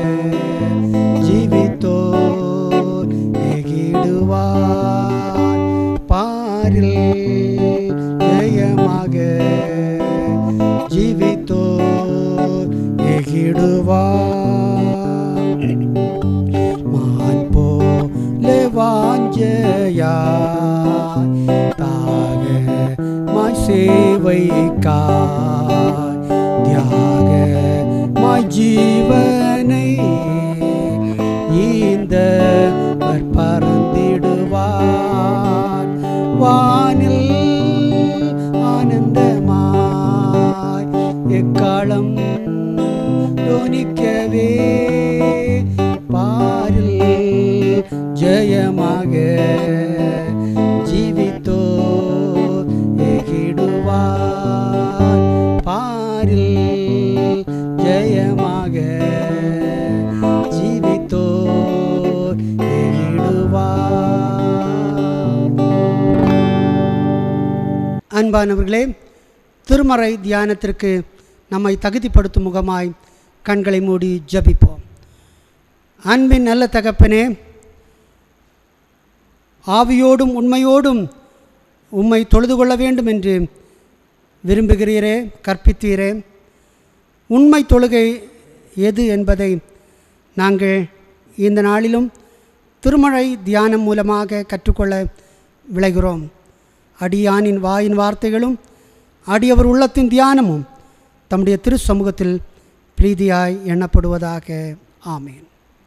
ஜீவித்தோர் எகிடுவார் பாரில் ஜெயமாக ஜீவித்தோர் எகிடுவார் மான் போல வாஞ்சையா தாக மாய் சேவைக்காய் தியாக மாய் ஜீவனை இந்த பறந்திடுவார் வானில் ஆனந்தமாய் எக்காலம் தோனிக்கவே பாரில் ஜெயமாக ஜீவித்தோ எகிடுவார் பாரில் ஜெயமாக ஜீவித்தோ எகிடுவார் அன்பானவர்களே திருமறை தியானத்திற்கு நம்மை தகுதிப்படுத்தும் முகமாய் கண்களை மூடி ஜபிப்போம் அன்பின் நல்ல தகப்பனே ஆவியோடும் உண்மையோடும் உம்மை தொழுது கொள்ள வேண்டும் என்று விரும்புகிறீரே கற்பித்தீரே உண்மை தொழுகை எது என்பதை நாங்கள் இந்த நாளிலும் திருமறை தியானம் மூலமாக கற்றுக்கொள்ள விளைகிறோம் அடியானின் வாயின் வார்த்தைகளும் அடியவர் உள்ளத்தின் தியானமும் தம்முடைய திரு சமூகத்தில் பிரீதியாய் எண்ணப்படுவதாக ஆமேன்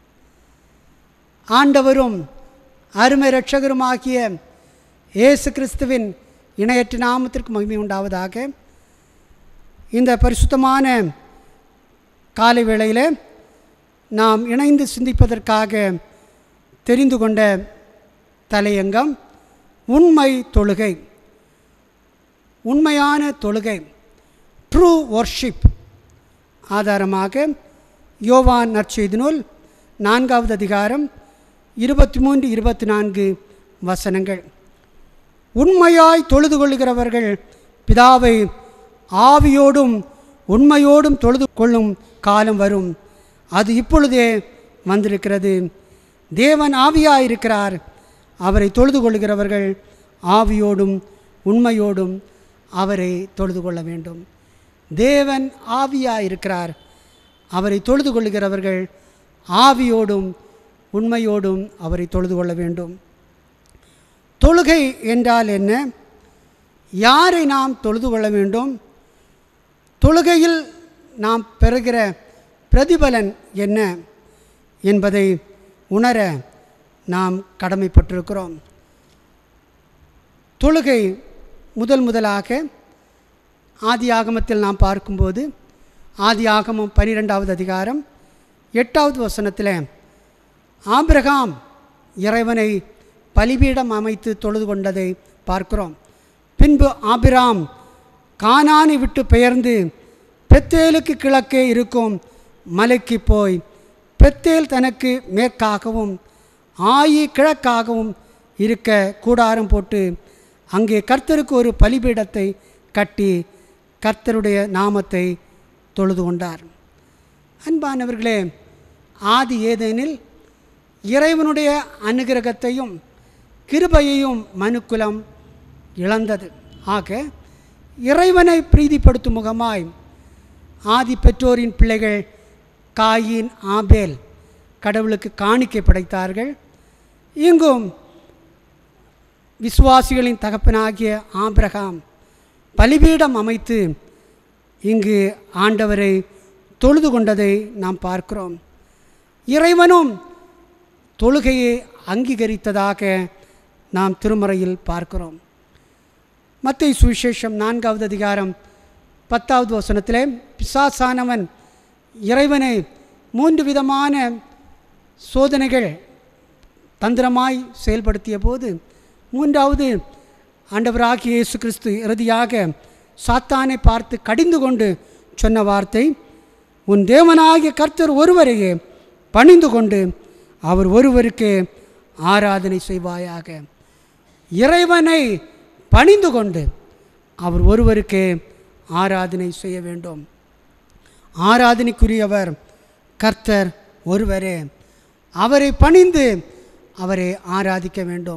ஆண்டவரும் அருமை இரட்சகருமாகிய இயேசு கிறிஸ்துவின் இணையற்ற நாமத்திற்கு மகிமை உண்டாவதாக இந்த பரிசுத்தமான காலை வேளையில் நாம் இணைந்து சிந்திப்பதற்காக தெரிந்து கொண்ட தலையங்கம் உண்மை தொழுகை உண்மையான தொழுகை ட்ரூ worship ஆதாரமாக யோவான் நற்செய்தி நூல் நான்காவது அதிகாரம் இருபத்தி மூன்று இருபத்தி நான்கு வசனங்கள் உண்மையாய் தொழுது கொள்கிறவர்கள் பிதாவை ஆவியோடும் உண்மையோடும் தொழுது கொள்ளும் காலம் வரும் அது இப்பொழுதே வந்திருக்கிறது தேவன் ஆவியாயிருக்கிறார் அவரை தொழுது கொள்கிறவர்கள் ஆவியோடும் உண்மையோடும் அவரை தொழுது கொள்ள வேண்டும் தேவன் ஆவியாயிருக்கிறார் அவரை தொழுது கொள்கிறவர்கள் ஆவியோடும் உண்மையோடும் அவரை தொழுது கொள்ள வேண்டும் தொழுகை என்றால் என்ன யாரை நாம் தொழுது கொள்ள வேண்டும் தொழுகையில் நாம் பெறுகிற பிரதிபலன் என்ன என்பதை உணர நாம் கடமைப்பட்டிருக்கிறோம் தொழுகை முதல் முதலாக ஆதி ஆகமத்தில் நாம் பார்க்கும்போது ஆதி ஆகமம் பனிரெண்டாவது அதிகாரம் எட்டாவது வசனத்தில் ஆபிரகாம் இறைவனை பலிபீடம் அமைத்து தொழுது கொண்டதை பார்க்கிறோம் பின்பு ஆபிராம் கானானை விட்டு பெயர்ந்து பெத்தேலுக்கு கிழக்கே இருக்கும் மலைக்கு போய் பெத்தேல் தனக்கு மேற்காகவும் ஆயி கிழக்காகவும் இருக்க கூடாரம் போட்டு அங்கே கர்த்தருக்கு ஒரு பலிபீடத்தை கட்டி கர்த்தருடைய நாமத்தை தொழுது கொண்டார் அன்பானவர்களே ஆதி ஏதேனில் இறைவனுடைய அனுகிரகத்தையும் கிருபையையும் மனுக்குலம் இழந்தது ஆக இறைவனை பிரீதிப்படுத்தும் முகமாய் ஆதி பெற்றோரின் பிள்ளைகள் காயின் ஆபேல் கடவுளுக்கு காணிக்கை படைத்தார்கள் இங்கும் விசுவாசிகளின் தகப்பனாகிய ஆபிரகாம் பலிபீடம் அமைத்து இங்கு ஆண்டவரை தொழுது கொண்டதை நாம் பார்க்கிறோம் இறைவனும் தொழுகையை அங்கீகரித்ததாக நாம் திருமறையில் பார்க்கிறோம் மத்திய சுவிசேஷம் நான்காவது அதிகாரம் பத்தாவது வசனத்திலே பிசாசானவன் இறைவனை மூன்று விதமான சோதனைகள் தந்திரமாய் செயல்படுத்திய போது மூன்றாவது ஆண்டவராகிய இயேசு கிறிஸ்து இறுதியாக சாத்தானை பார்த்து கடிந்து கொண்டு சொன்ன வார்த்தை உன் தேவனாகிய கர்த்தர் ஒருவரையே பணிந்து கொண்டு அவர் ஒருவருக்கே ஆராதனை செய்வாயாக இறைவனை பணிந்து கொண்டு அவர் ஒருவருக்கே ஆராதனை செய்ய வேண்டும் ஆராதனைக்குரியவர் கர்த்தர் ஒருவரே அவரை பணிந்து அவரை ஆராதிக்க வேண்டும்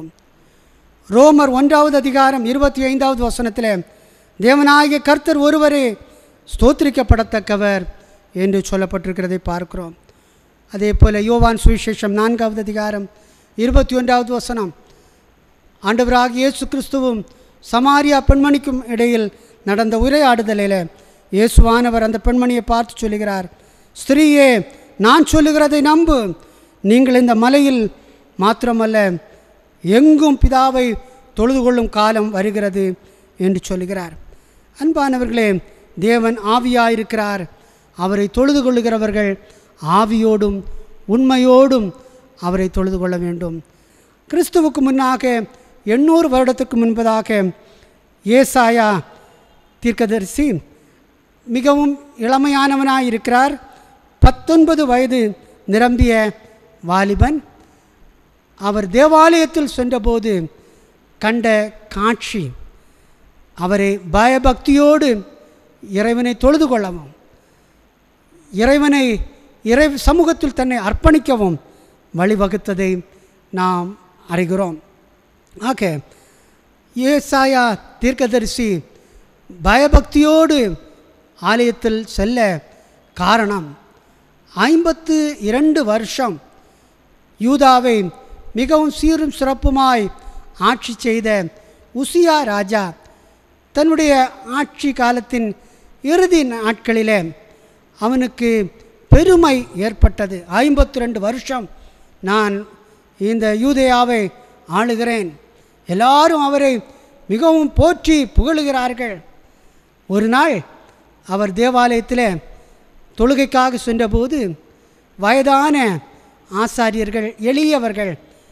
ரோமர் ஒன்றாவது அதிகாரம் இருபத்தி ஐந்தாவது வசனத்தில் தேவனாகிய கர்த்தர் ஒருவரே ஸ்தோத்திரிக்கப்படத்தக்கவர் என்று சொல்லப்பட்டிருக்கிறதை பார்க்கிறோம் அதே போல் யோவான் சுவிசேஷம் நான்காவது அதிகாரம் இருபத்தி ஒன்றாவது வசனம் ஆண்டவராகிய இயேசு கிறிஸ்துவும் சமாரியா பெண்மணிக்கும் இடையில் நடந்த உரையாடுதலில் இயேசுவானவர் அந்த பெண்மணியை பார்த்து சொல்லுகிறார் ஸ்திரீயே நான் சொல்லுகிறதை நம்பு நீங்கள் இந்த மலையில் மாத்திரமல்ல எங்கும் பிதாவை தொழுது கொள்ளும் காலம் வருகிறது என்று சொல்லுகிறார் அன்பானவர்களே தேவன் ஆவியாயிருக்கிறார் அவரை தொழுது கொள்ளுகிறவர்கள் ஆவியோடும் உண்மையோடும் அவரை தொழுது கொள்ள வேண்டும் கிறிஸ்துவுக்கு முன்னாக எண்ணூறு வருடத்துக்கு முன்பதாக ஏசாயா தீர்க்கதரிசி மிகவும் இளமையானவனாய் இருக்கிறார் பத்தொன்பது வயது நிரம்பிய வாலிபன் அவர் தேவாலயத்தில் சென்றபோது கண்ட காட்சி அவரை பயபக்தியோடு இறைவனை தொழுது கொள்ளவும் இறைவனை இறை சமூகத்தில் தன்னை அர்ப்பணிக்கவும் வழிவகுத்ததை நாம் அறிகிறோம் ஆக ஏசாயா தீர்க்கதரிசி பயபக்தியோடு ஆலயத்தில் செல்ல காரணம் ஐம்பத்து இரண்டு வருஷம் யூதாவை மிகவும் சீரும் சிறப்புமாய் ஆட்சி செய்த உசியா ராஜா தன்னுடைய ஆட்சி காலத்தின் இறுதி நாட்களிலே அவனுக்கு பெருமை ஏற்பட்டது ஐம்பத்தி ரெண்டு வருஷம் நான் இந்த யூதேயாவை ஆளுகிறேன் எல்லாரும் அவரை மிகவும் போற்றி புகழுகிறார்கள் ஒரு நாள் அவர் தேவாலயத்தில் தொழுகைக்காக சென்றபோது வயதான ஆசாரியர்கள் எளியவர்கள்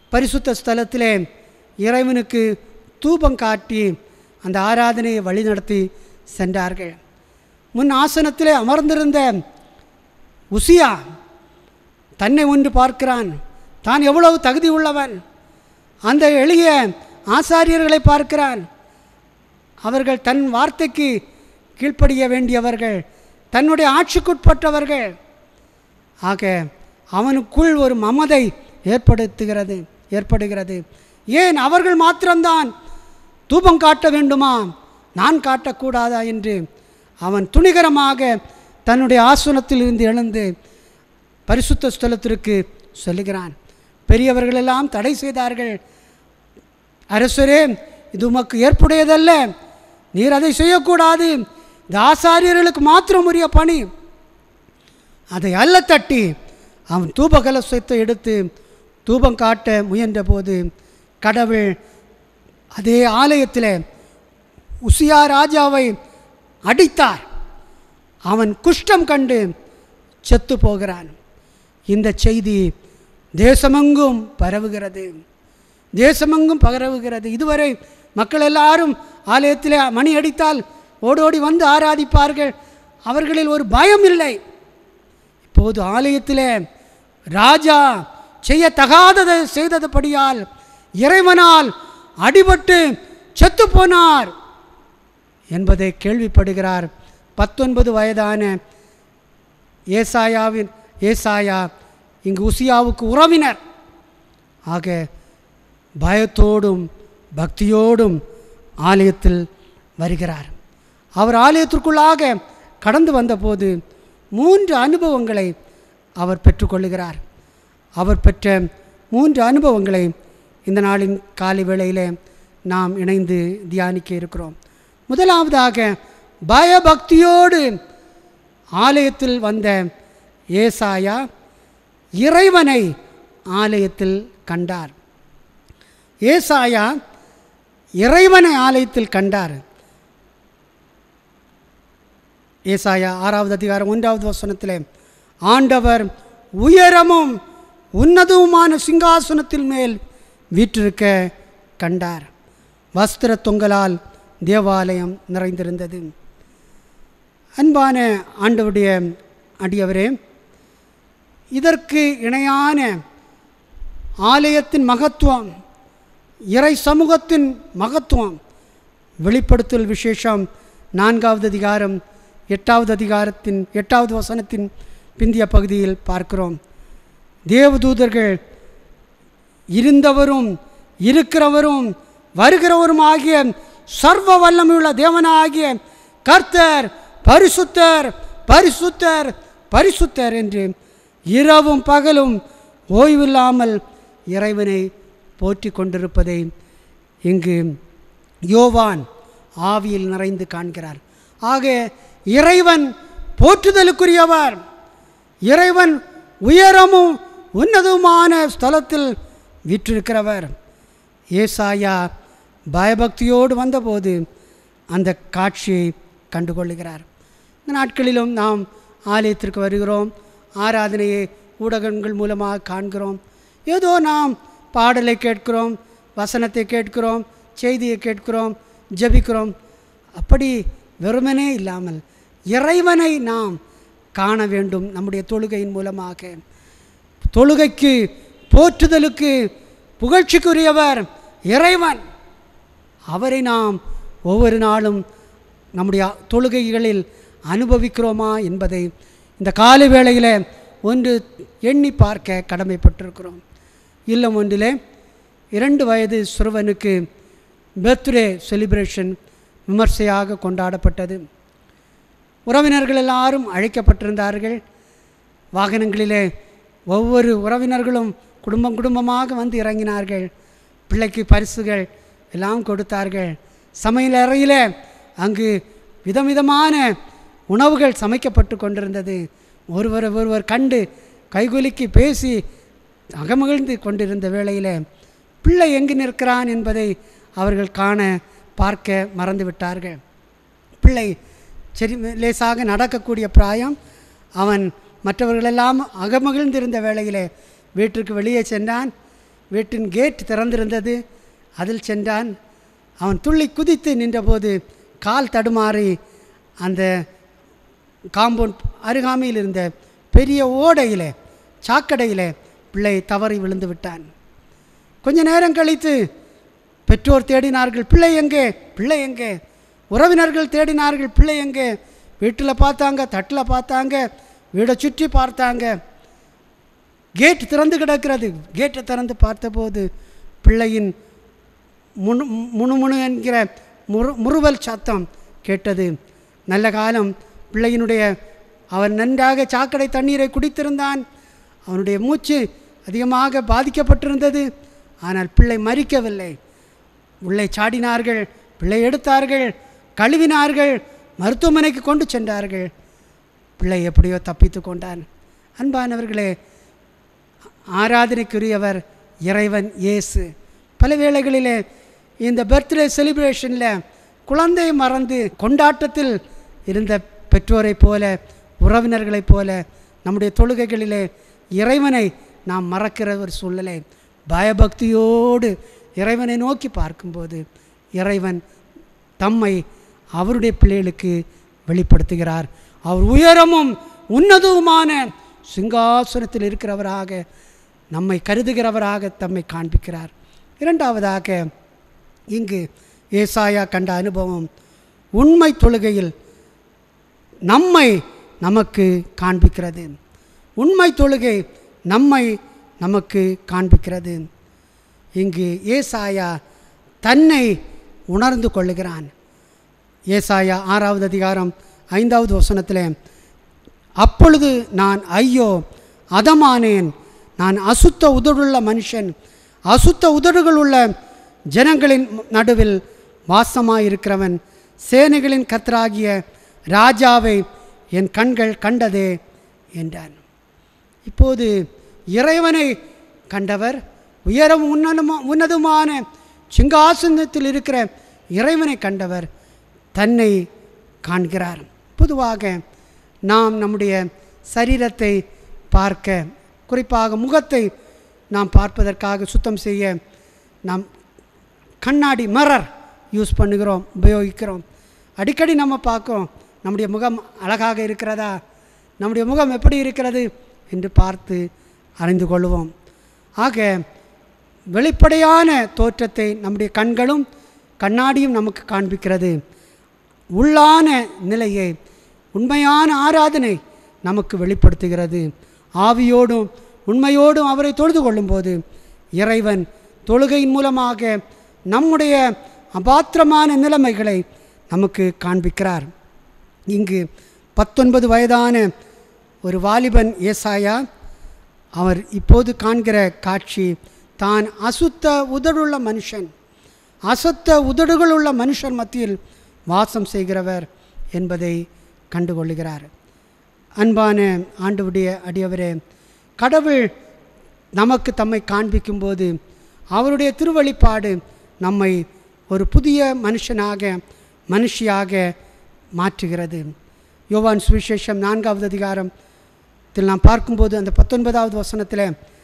பரிசுத்த ஸ்தலத்திலே இறைவனுக்கு தூபம் காட்டி அந்த ஆராதனையை வழிநடத்தி சென்றார்கள் முன் ஆசனத்திலே அமர்ந்திருந்த உசியா தன்னை ஒன்று பார்க்கிறான் தான் எவ்வளவு தகுதி உள்ளவன் அந்த எளிய ஆசாரியர்களை பார்க்கிறான் அவர்கள் தன் வார்த்தைக்கு கீழ்ப்படிய வேண்டியவர்கள் தன்னுடைய ஆட்சிக்குட்பட்டவர்கள் ஆக அவனுக்குள் ஒரு மமதை ஏற்படுத்துகிறது ஏற்படுகிறது ஏன் அவர்கள் மாத்திரம்தான் தூபம் காட்ட வேண்டுமா நான் காட்டக்கூடாதா என்று அவன் துணிகரமாக தன்னுடைய ஆசனத்தில் இருந்து எழுந்து பரிசுத்த ஸ்தலத்திற்கு சொல்லுகிறான் பெரியவர்களெல்லாம் தடை செய்தார்கள் அரசரே இது உமக்கு ஏற்புடையதல்ல நீர் அதை செய்யக்கூடாது இது ஆசாரியர்களுக்கு மாத்திரம் உரிய பணி அதை அல்ல தட்டி அவன் தூப கலசத்தை எடுத்து தூபம் காட்ட முயன்றபோது கடவுள் அதே ஆலயத்தில் உசியா ராஜாவை அடித்தார் அவன் குஷ்டம் கண்டு செத்து போகிறான் இந்த செய்தி தேசமெங்கும் பரவுகிறது தேசமெங்கும் பரவுகிறது இதுவரை மக்கள் எல்லாரும் ஆலயத்தில் மணி அடித்தால் ஓடோடி வந்து ஆராதிப்பார்கள் அவர்களில் ஒரு பயம் இல்லை இப்போது ஆலயத்தில் ராஜா செய்யத்தகாததை செய்ததுபடியால் இறைவனால் அடிபட்டு செத்து போனார் என்பதை கேள்விப்படுகிறார் பத்தொன்பது வயதான ஏசாயாவின் ஏசாயா இங்கு உசியாவுக்கு உறவினர் ஆக பயத்தோடும் பக்தியோடும் ஆலயத்தில் வருகிறார் அவர் ஆலயத்திற்குள்ளாக கடந்து வந்தபோது மூன்று அனுபவங்களை அவர் பெற்றுக்கொள்ளுகிறார் அவர் பெற்ற மூன்று அனுபவங்களை இந்த நாளின் காலை வேளையிலே நாம் இணைந்து தியானிக்க இருக்கிறோம் முதலாவதாக பயபக்தியோடு ஆலயத்தில் வந்த ஏசாயா இறைவனை ஆலயத்தில் கண்டார் ஏசாயா இறைவனை ஆலயத்தில் கண்டார் ஏசாயா ஆறாவது அதிகாரம் ஒன்றாவது வசனத்திலே ஆண்டவர் உயரமும் உன்னதவுமான சிங்காசனத்தில் மேல் வீற்றிருக்க கண்டார் வஸ்திர தொங்கலால் தேவாலயம் நிறைந்திருந்தது அன்பான ஆண்டவருடைய அடியவரே இதற்கு இணையான ஆலயத்தின் மகத்துவம் இறை சமூகத்தின் மகத்துவம் வெளிப்படுத்தல் விசேஷம் நான்காவது அதிகாரம் எட்டாவது அதிகாரத்தின் எட்டாவது வசனத்தின் பிந்திய பகுதியில் பார்க்கிறோம் தேவதூதர்கள் இருந்தவரும் இருக்கிறவரும் வருகிறவரும் ஆகிய சர்வ வல்லமையுள்ள தேவனாகிய கர்த்தர் பரிசுத்தர் பரிசுத்தர் பரிசுத்தர் என்று இரவும் பகலும் ஓய்வில்லாமல் இறைவனை போற்றி கொண்டிருப்பதை இங்கு யோவான் ஆவியில் நிறைந்து காண்கிறார் ஆக இறைவன் போற்றுதலுக்குரியவர் இறைவன் உயரமும் உன்னதமான ஸ்தலத்தில் வீற்றிருக்கிறவர் ஏசாயா பயபக்தியோடு வந்தபோது அந்த காட்சியை கண்டுகொள்ளுகிறார் இந்த நாட்களிலும் நாம் ஆலயத்திற்கு வருகிறோம் ஆராதனையை ஊடகங்கள் மூலமாக காண்கிறோம் ஏதோ நாம் பாடலை கேட்கிறோம் வசனத்தை கேட்கிறோம் செய்தியை கேட்கிறோம் ஜெபிக்கிறோம் அப்படி வெறுமனே இல்லாமல் இறைவனை நாம் காண வேண்டும் நம்முடைய தொழுகையின் மூலமாக தொழுகைக்கு போற்றுதலுக்கு புகழ்ச்சிக்குரியவர் இறைவன் அவரை நாம் ஒவ்வொரு நாளும் நம்முடைய தொழுகைகளில் அனுபவிக்கிறோமா என்பதை இந்த காலை வேளையில் ஒன்று எண்ணி பார்க்க கடமைப்பட்டிருக்கிறோம் இல்லம் ஒன்றிலே இரண்டு வயது சிறுவனுக்கு பர்த்டே செலிப்ரேஷன் விமர்சையாக கொண்டாடப்பட்டது உறவினர்கள் எல்லாரும் அழைக்கப்பட்டிருந்தார்கள் வாகனங்களிலே ஒவ்வொரு உறவினர்களும் குடும்பம் குடும்பமாக வந்து இறங்கினார்கள் பிள்ளைக்கு பரிசுகள் எல்லாம் கொடுத்தார்கள் சமையல் அறையில் அங்கு விதவிதமான உணவுகள் சமைக்கப்பட்டு கொண்டிருந்தது ஒருவர் ஒருவர் கண்டு கைகுலுக்கி பேசி அகமகிழ்ந்து கொண்டிருந்த வேளையில் பிள்ளை எங்கு நிற்கிறான் என்பதை அவர்கள் காண பார்க்க மறந்துவிட்டார்கள் பிள்ளை சரி லேசாக நடக்கக்கூடிய பிராயம் அவன் மற்றவர்களெல்லாம் அகமகிழ்ந்திருந்த வேளையிலே வீட்டிற்கு வெளியே சென்றான் வீட்டின் கேட் திறந்திருந்தது அதில் சென்றான் அவன் துள்ளி குதித்து நின்றபோது கால் தடுமாறி அந்த காம்பவுண்ட் அருகாமையில் இருந்த பெரிய ஓடையிலே சாக்கடையிலே பிள்ளை தவறி விழுந்து விட்டான் கொஞ்ச நேரம் கழித்து பெற்றோர் தேடினார்கள் பிள்ளை எங்கே பிள்ளை எங்கே உறவினர்கள் தேடினார்கள் பிள்ளை எங்கே வீட்டில் பார்த்தாங்க தட்டில் பார்த்தாங்க வீடை சுற்றி பார்த்தாங்க கேட் திறந்து கிடக்கிறது கேட்டை திறந்து பார்த்தபோது பிள்ளையின் முணு முணுமுணு என்கிற முரு முறுவல் சத்தம் கேட்டது நல்ல காலம் பிள்ளையினுடைய அவன் நன்றாக சாக்கடை தண்ணீரை குடித்திருந்தான் அவனுடைய மூச்சு அதிகமாக பாதிக்கப்பட்டிருந்தது ஆனால் பிள்ளை மறிக்கவில்லை உள்ளே சாடினார்கள் பிள்ளை எடுத்தார்கள் கழுவினார்கள் மருத்துவமனைக்கு கொண்டு சென்றார்கள் பிள்ளை எப்படியோ தப்பித்து கொண்டான் அன்பானவர்களே ஆராதனைக்குரியவர் இறைவன் இயேசு பல வேளைகளிலே இந்த பர்த்டே செலிப்ரேஷனில் குழந்தையை மறந்து கொண்டாட்டத்தில் இருந்த பெற்றோரைப் போல உறவினர்களைப் போல நம்முடைய தொழுகைகளிலே இறைவனை நாம் மறக்கிற ஒரு சூழ்நிலை பயபக்தியோடு இறைவனை நோக்கி பார்க்கும்போது இறைவன் தம்மை அவருடைய பிள்ளைகளுக்கு வெளிப்படுத்துகிறார் அவர் உயரமும் உன்னதவுமான சிங்காசனத்தில் இருக்கிறவராக நம்மை கருதுகிறவராக தம்மை காண்பிக்கிறார் இரண்டாவதாக இங்கு ஏசாயா கண்ட அனுபவம் உண்மை தொழுகையில் நம்மை நமக்கு காண்பிக்கிறது உண்மை தொழுகை நம்மை நமக்கு காண்பிக்கிறது இங்கு ஏசாயா தன்னை உணர்ந்து கொள்ளுகிறான் ஏசாயா ஆறாவது அதிகாரம் ஐந்தாவது வசனத்தில் அப்பொழுது நான் ஐயோ அதமானேன் நான் அசுத்த உதடுள்ள மனுஷன் அசுத்த உதடுகள் உள்ள ஜனங்களின் நடுவில் வாசமாயிருக்கிறவன் சேனைகளின் கத்தராகிய ராஜாவை என் கண்கள் கண்டதே என்றான் இப்போது இறைவனை கண்டவர் உயரம் உன்னதமா உன்னதமான சிங்காசனத்தில் இருக்கிற இறைவனை கண்டவர் தன்னை காண்கிறார் பொதுவாக நாம் நம்முடைய சரீரத்தை பார்க்க குறிப்பாக முகத்தை நாம் பார்ப்பதற்காக சுத்தம் செய்ய நாம் கண்ணாடி மரர் யூஸ் பண்ணுகிறோம் உபயோகிக்கிறோம் அடிக்கடி நம்ம பார்க்குறோம் நம்முடைய முகம் அழகாக இருக்கிறதா நம்முடைய முகம் எப்படி இருக்கிறது என்று பார்த்து அறிந்து கொள்வோம் ஆக வெளிப்படையான தோற்றத்தை நம்முடைய கண்களும் கண்ணாடியும் நமக்கு காண்பிக்கிறது உள்ளான நிலையை உண்மையான ஆராதனை நமக்கு வெளிப்படுத்துகிறது ஆவியோடும் உண்மையோடும் அவரை தொழுது கொள்ளும்போது இறைவன் தொழுகையின் மூலமாக நம்முடைய அபாத்திரமான நிலைமைகளை நமக்கு காண்பிக்கிறார் இங்கு பத்தொன்பது வயதான ஒரு வாலிபன் ஏசாயா அவர் இப்போது காண்கிற காட்சி தான் அசுத்த உதடுள்ள மனுஷன் அசுத்த உதடுகளுள்ள மனுஷன் மத்தியில் வாசம் செய்கிறவர் என்பதை கண்டுகொள்ளுகிறார் அன்பான ஆண்டுடைய அடியவரே கடவுள் நமக்கு தம்மை காண்பிக்கும்போது அவருடைய திருவழிப்பாடு நம்மை ஒரு புதிய மனுஷனாக மனுஷியாக மாற்றுகிறது யோவான் சுவிசேஷம் நான்காவது அதிகாரத்தில் நாம் பார்க்கும்போது அந்த பத்தொன்பதாவது வசனத்தில்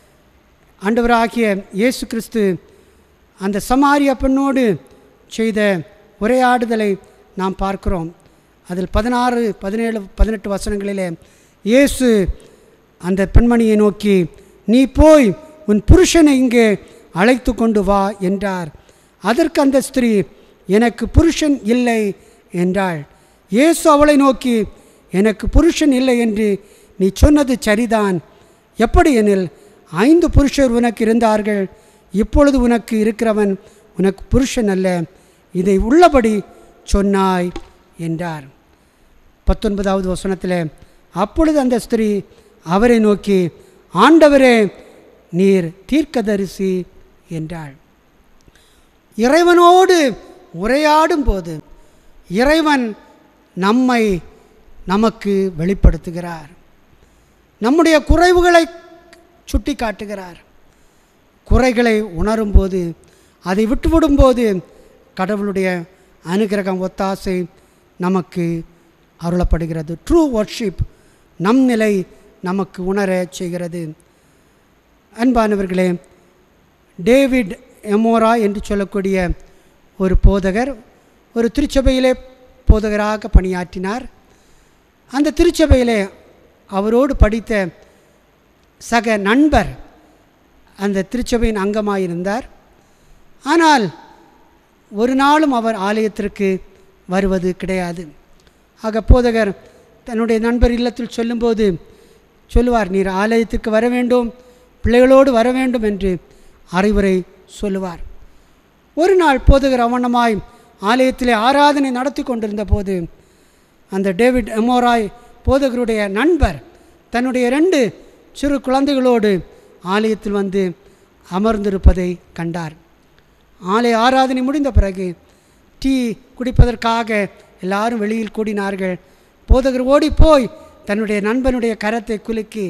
ஆண்டவராகிய இயேசு கிறிஸ்து அந்த சமாரிய பெண்ணோடு செய்த உரையாடுதலை நாம் பார்க்கிறோம் அதில் பதினாறு பதினேழு பதினெட்டு வசனங்களிலே இயேசு அந்த பெண்மணியை நோக்கி நீ போய் உன் புருஷனை இங்கே அழைத்து கொண்டு வா என்றார் அதற்கு அந்த ஸ்திரீ எனக்கு புருஷன் இல்லை என்றாள் இயேசு அவளை நோக்கி எனக்கு புருஷன் இல்லை என்று நீ சொன்னது சரிதான் எப்படி எனில் ஐந்து புருஷர் உனக்கு இருந்தார்கள் இப்பொழுது உனக்கு இருக்கிறவன் உனக்கு புருஷன் அல்ல இதை உள்ளபடி சொன்னாய் என்றார் பத்தொன்பதாவது வசனத்தில் அப்பொழுது அந்த ஸ்திரீ அவரை நோக்கி ஆண்டவரே நீர் தீர்க்கதரிசி என்றாள் இறைவனோடு உரையாடும் போது இறைவன் நம்மை நமக்கு வெளிப்படுத்துகிறார் நம்முடைய குறைவுகளை சுட்டி காட்டுகிறார் குறைகளை உணரும்போது அதை விட்டுவிடும்போது கடவுளுடைய அனுகிரகம் ஒத்தாசை நமக்கு அருளப்படுகிறது ட்ரூ ஒர்ஷிப் நம் நிலை நமக்கு உணர செய்கிறது அன்பானவர்களே டேவிட் எமோரா என்று சொல்லக்கூடிய ஒரு போதகர் ஒரு திருச்சபையிலே போதகராக பணியாற்றினார் அந்த திருச்சபையிலே அவரோடு படித்த சக நண்பர் அந்த திருச்சபையின் அங்கமாயிருந்தார் ஆனால் ஒரு நாளும் அவர் ஆலயத்திற்கு வருவது கிடையாது ஆக போதகர் தன்னுடைய நண்பர் இல்லத்தில் சொல்லும்போது சொல்லுவார் நீர் ஆலயத்திற்கு வர வேண்டும் பிள்ளைகளோடு வர வேண்டும் என்று அறிவுரை சொல்லுவார் ஒரு நாள் போதகர் அவனமாய் ஆலயத்திலே ஆராதனை நடத்தி கொண்டிருந்த போது அந்த டேவிட் எமோராய் போதகருடைய நண்பர் தன்னுடைய ரெண்டு சிறு குழந்தைகளோடு ஆலயத்தில் வந்து அமர்ந்திருப்பதை கண்டார் ஆலய ஆராதனை முடிந்த பிறகு டீ குடிப்பதற்காக எல்லாரும் வெளியில் கூடினார்கள் போதகர் ஓடி போய் தன்னுடைய நண்பனுடைய கரத்தை குலுக்கி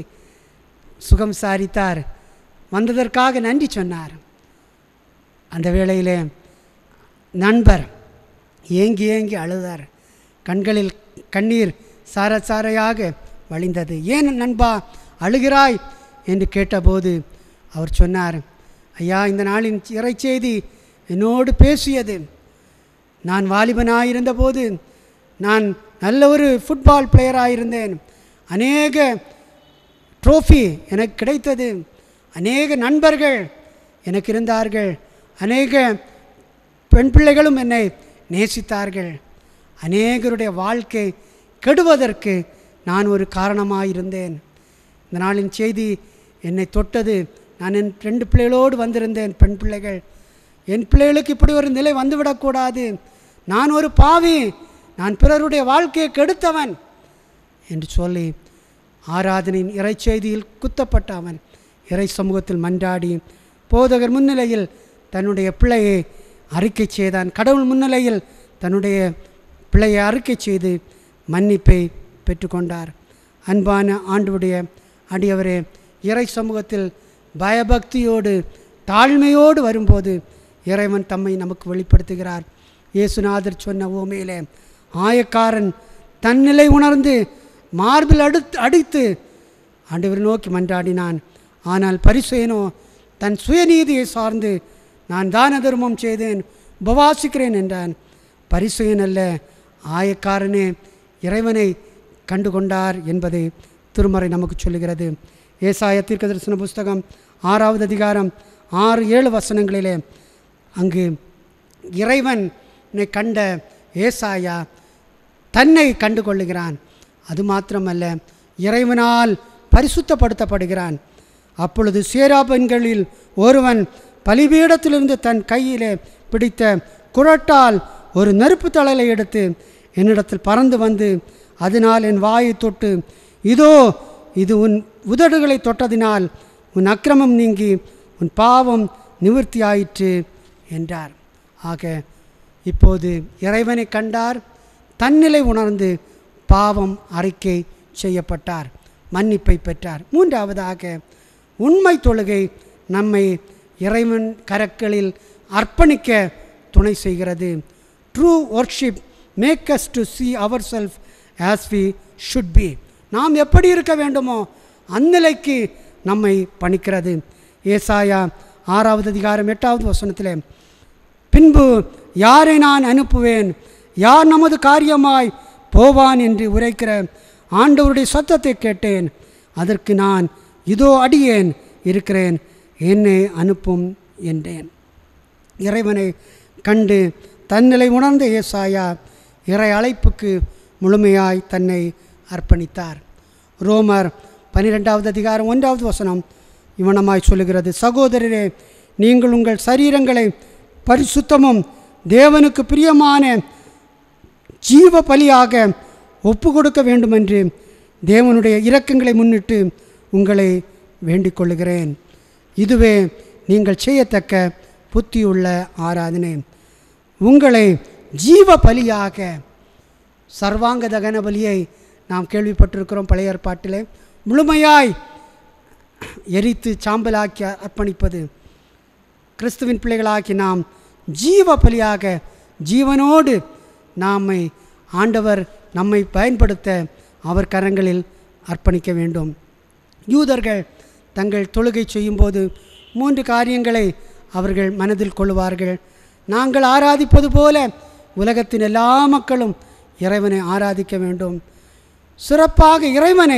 சுகம் சாரித்தார் வந்ததற்காக நன்றி சொன்னார் அந்த வேளையிலே நண்பர் ஏங்கி ஏங்கி அழுதார் கண்களில் கண்ணீர் சார சாரையாக வழிந்தது ஏன் நண்பா அழுகிறாய் என்று கேட்டபோது அவர் சொன்னார் ஐயா இந்த நாளின் இறைச்செய்தி என்னோடு பேசியது நான் வாலிபனாயிருந்தபோது நான் நல்ல ஒரு ஃபுட்பால் பிளேயராயிருந்தேன் அநேக ட்ரோஃபி எனக்கு கிடைத்தது அநேக நண்பர்கள் எனக்கு இருந்தார்கள் அநேக பெண் பிள்ளைகளும் என்னை நேசித்தார்கள் அநேகருடைய வாழ்க்கை கெடுவதற்கு நான் ஒரு காரணமாயிருந்தேன் இந்த நாளின் செய்தி என்னை தொட்டது நான் என் ரெண்டு பிள்ளைகளோடு வந்திருந்தேன் பெண் பிள்ளைகள் என் பிள்ளைகளுக்கு இப்படி ஒரு நிலை வந்துவிடக்கூடாது நான் ஒரு பாவி நான் பிறருடைய வாழ்க்கையை கெடுத்தவன் என்று சொல்லி ஆராதனையின் இறைச்செய்தியில் குத்தப்பட்ட அவன் இறை சமூகத்தில் மன்றாடி போதகர் முன்னிலையில் தன்னுடைய பிள்ளையை அறிக்கை செய்தான் கடவுள் முன்னிலையில் தன்னுடைய பிள்ளையை அறிக்கை செய்து மன்னிப்பை பெற்றுக்கொண்டார் அன்பான ஆண்டுடைய அடியவரே இறை சமூகத்தில் பயபக்தியோடு தாழ்மையோடு வரும்போது இறைவன் தம்மை நமக்கு வெளிப்படுத்துகிறார் இயேசுநாதர் சொன்ன ஓமையிலே ஆயக்காரன் தன்னிலை உணர்ந்து மார்பில் அடுத்து அடித்து ஆண்டவரை நோக்கி மன்றாடினான் ஆனால் பரிசேனோ தன் சுயநீதியை சார்ந்து நான் தான தர்மம் செய்தேன் உபவாசிக்கிறேன் என்றான் பரிசுயன் அல்ல ஆயக்காரனே இறைவனை கண்டு கொண்டார் என்பதை திருமறை நமக்கு சொல்லுகிறது ஏசாய தீர்க்க தரிசன புஸ்தகம் ஆறாவது அதிகாரம் ஆறு ஏழு வசனங்களிலே அங்கு இறைவனை கண்ட ஏசாயா தன்னை கண்டு கொள்ளுகிறான் அது மாத்திரமல்ல இறைவனால் பரிசுத்தப்படுத்தப்படுகிறான் அப்பொழுது சேரா பெண்களில் ஒருவன் பலிபீடத்திலிருந்து தன் கையிலே பிடித்த குரட்டால் ஒரு நெருப்பு தழலை எடுத்து என்னிடத்தில் பறந்து வந்து அதனால் என் வாயை தொட்டு இதோ இது உன் உதடுகளை தொட்டதினால் உன் அக்கிரமம் நீங்கி உன் பாவம் நிவர்த்தியாயிற்று என்றார் ஆக இப்போது இறைவனை கண்டார் தன்னிலை உணர்ந்து பாவம் அறிக்கை செய்யப்பட்டார் மன்னிப்பை பெற்றார் மூன்றாவதாக உண்மை தொழுகை நம்மை இறைவன் கரக்களில் அர்ப்பணிக்க துணை செய்கிறது true worship make us to see our self as we should be நாம் எப்படி இருக்க வேண்டுமோ அந்நிலைக்கு நம்மை பணிக்கிறது ஏசாயா ஆறாவது அதிகாரம் எட்டாவது வசனத்திலே பின்பு யாரை நான் அனுப்புவேன் யார் நமது காரியமாய் போவான் என்று உரைக்கிற ஆண்டவருடைய சத்தத்தை கேட்டேன் அதற்கு நான் இதோ அடியேன் இருக்கிறேன் என்னை அனுப்பும் என்றேன் இறைவனை கண்டு தன்னிலை உணர்ந்த ஏசாயா இறை அழைப்புக்கு முழுமையாய் தன்னை அர்ப்பணித்தார் ரோமர் பன்னிரெண்டாவது அதிகாரம் ஒன்றாவது வசனம் இவனமாய் சொல்லுகிறது சகோதரரே நீங்கள் உங்கள் சரீரங்களை பரிசுத்தமும் தேவனுக்கு பிரியமான ஜீவ பலியாக ஒப்பு கொடுக்க வேண்டுமென்று தேவனுடைய இரக்கங்களை முன்னிட்டு உங்களை வேண்டிக் கொள்ளுகிறேன் இதுவே நீங்கள் செய்யத்தக்க புத்தியுள்ள ஆராதனை உங்களை ஜீவ பலியாக சர்வாங்க தகன பலியை நாம் கேள்விப்பட்டிருக்கிறோம் பழைய ஏற்பாட்டிலே முழுமையாய் எரித்து சாம்பலாக்கி அர்ப்பணிப்பது கிறிஸ்துவின் பிள்ளைகளாக்கி நாம் ஜீவ பலியாக ஜீவனோடு நாமை ஆண்டவர் நம்மை பயன்படுத்த அவர் கரங்களில் அர்ப்பணிக்க வேண்டும் யூதர்கள் தங்கள் தொழுகை செய்யும்போது மூன்று காரியங்களை அவர்கள் மனதில் கொள்வார்கள் நாங்கள் ஆராதிப்பது போல உலகத்தின் எல்லா மக்களும் இறைவனை ஆராதிக்க வேண்டும் சிறப்பாக இறைவனை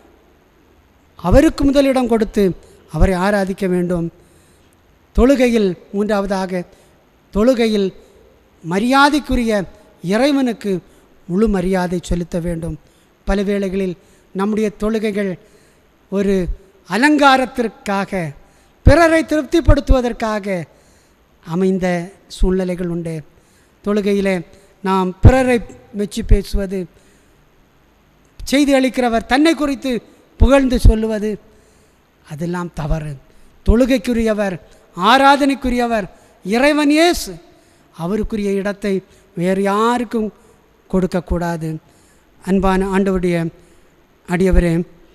அவருக்கு முதலிடம் கொடுத்து அவரை ஆராதிக்க வேண்டும் தொழுகையில் மூன்றாவதாக தொழுகையில் மரியாதைக்குரிய இறைவனுக்கு முழு மரியாதை செலுத்த வேண்டும் பல வேளைகளில் நம்முடைய தொழுகைகள் ஒரு அலங்காரத்திற்காக பிறரை திருப்திப்படுத்துவதற்காக அமைந்த சூழ்நிலைகள் உண்டு தொழுகையிலே நாம் பிறரை மெச்சி பேசுவது செய்தி அளிக்கிறவர் தன்னை குறித்து புகழ்ந்து சொல்லுவது அதெல்லாம் தவறு தொழுகைக்குரியவர் ஆராதனைக்குரியவர் இறைவன் இயேசு அவருக்குரிய இடத்தை வேறு யாருக்கும் கொடுக்கக்கூடாது அன்பான ஆண்டவருடைய அடியவரே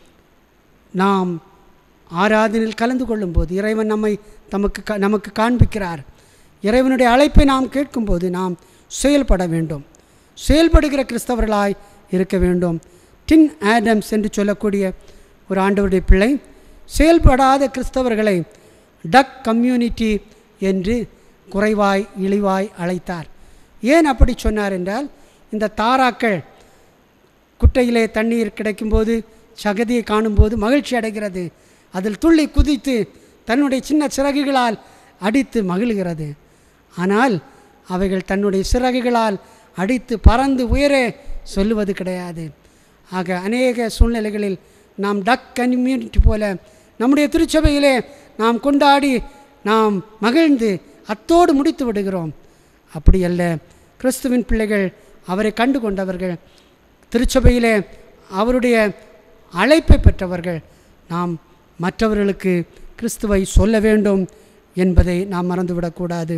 நாம் ஆராதனையில் கலந்து கொள்ளும்போது இறைவன் நம்மை தமக்கு க- நமக்கு காண்பிக்கிறார் இறைவனுடைய அழைப்பை நாம் கேட்கும்போது நாம் செயல்பட வேண்டும் செயல்படுகிற கிறிஸ்தவர்களாய் இருக்க வேண்டும் டின் ஆடம்ஸ் என்று சொல்லக்கூடிய ஒரு ஆண்டவருடைய பிள்ளை செயல்படாத கிறிஸ்தவர்களை டக் கம்யூனிட்டி என்று குறைவாய் இழிவாய் அழைத்தார் ஏன் அப்படி சொன்னார் என்றால் இந்த தாராக்கள் குட்டையிலே தண்ணீர் கிடைக்கும்போது சகதியை காணும்போது மகிழ்ச்சி அடைகிறது அதில் துள்ளி குதித்து தன்னுடைய சின்ன சிறகுகளால் அடித்து மகிழ்கிறது ஆனால் அவைகள் தன்னுடைய சிறகுகளால் அடித்து பறந்து உயரே சொல்லுவது கிடையாது ஆக அநேக சூழ்நிலைகளில் நாம் டக் கம்யூனிட்டி போல நம்முடைய திருச்சபையிலே நாம் கொண்டாடி நாம் மகிழ்ந்து அத்தோடு முடித்து விடுகிறோம் அப்படி அல்ல கிறிஸ்துவின் பிள்ளைகள் அவரை கண்டு கொண்டவர்கள் திருச்சபையிலே அவருடைய அழைப்பை பெற்றவர்கள் நாம் மற்றவர்களுக்கு கிறிஸ்துவை சொல்ல வேண்டும் என்பதை நாம் மறந்துவிடக்கூடாது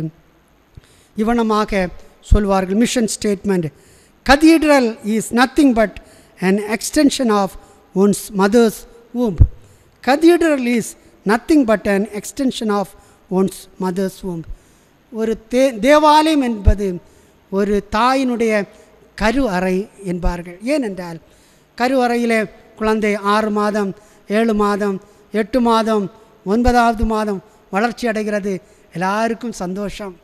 இவனமாக சொல்வார்கள் mission statement cathedral is nothing but an extension of one's mother's womb cathedral is nothing but an extension of one's mother's womb ஒரு தே தேவாலயம் என்பது ஒரு தாயினுடைய கரு அறை என்பார்கள் ஏனென்றால் கரு அறையிலே குழந்தை ஆறு மாதம் ஏழு மாதம் எட்டு மாதம் ஒன்பதாவது மாதம் வளர்ச்சி அடைகிறது எல்லாருக்கும் சந்தோஷம்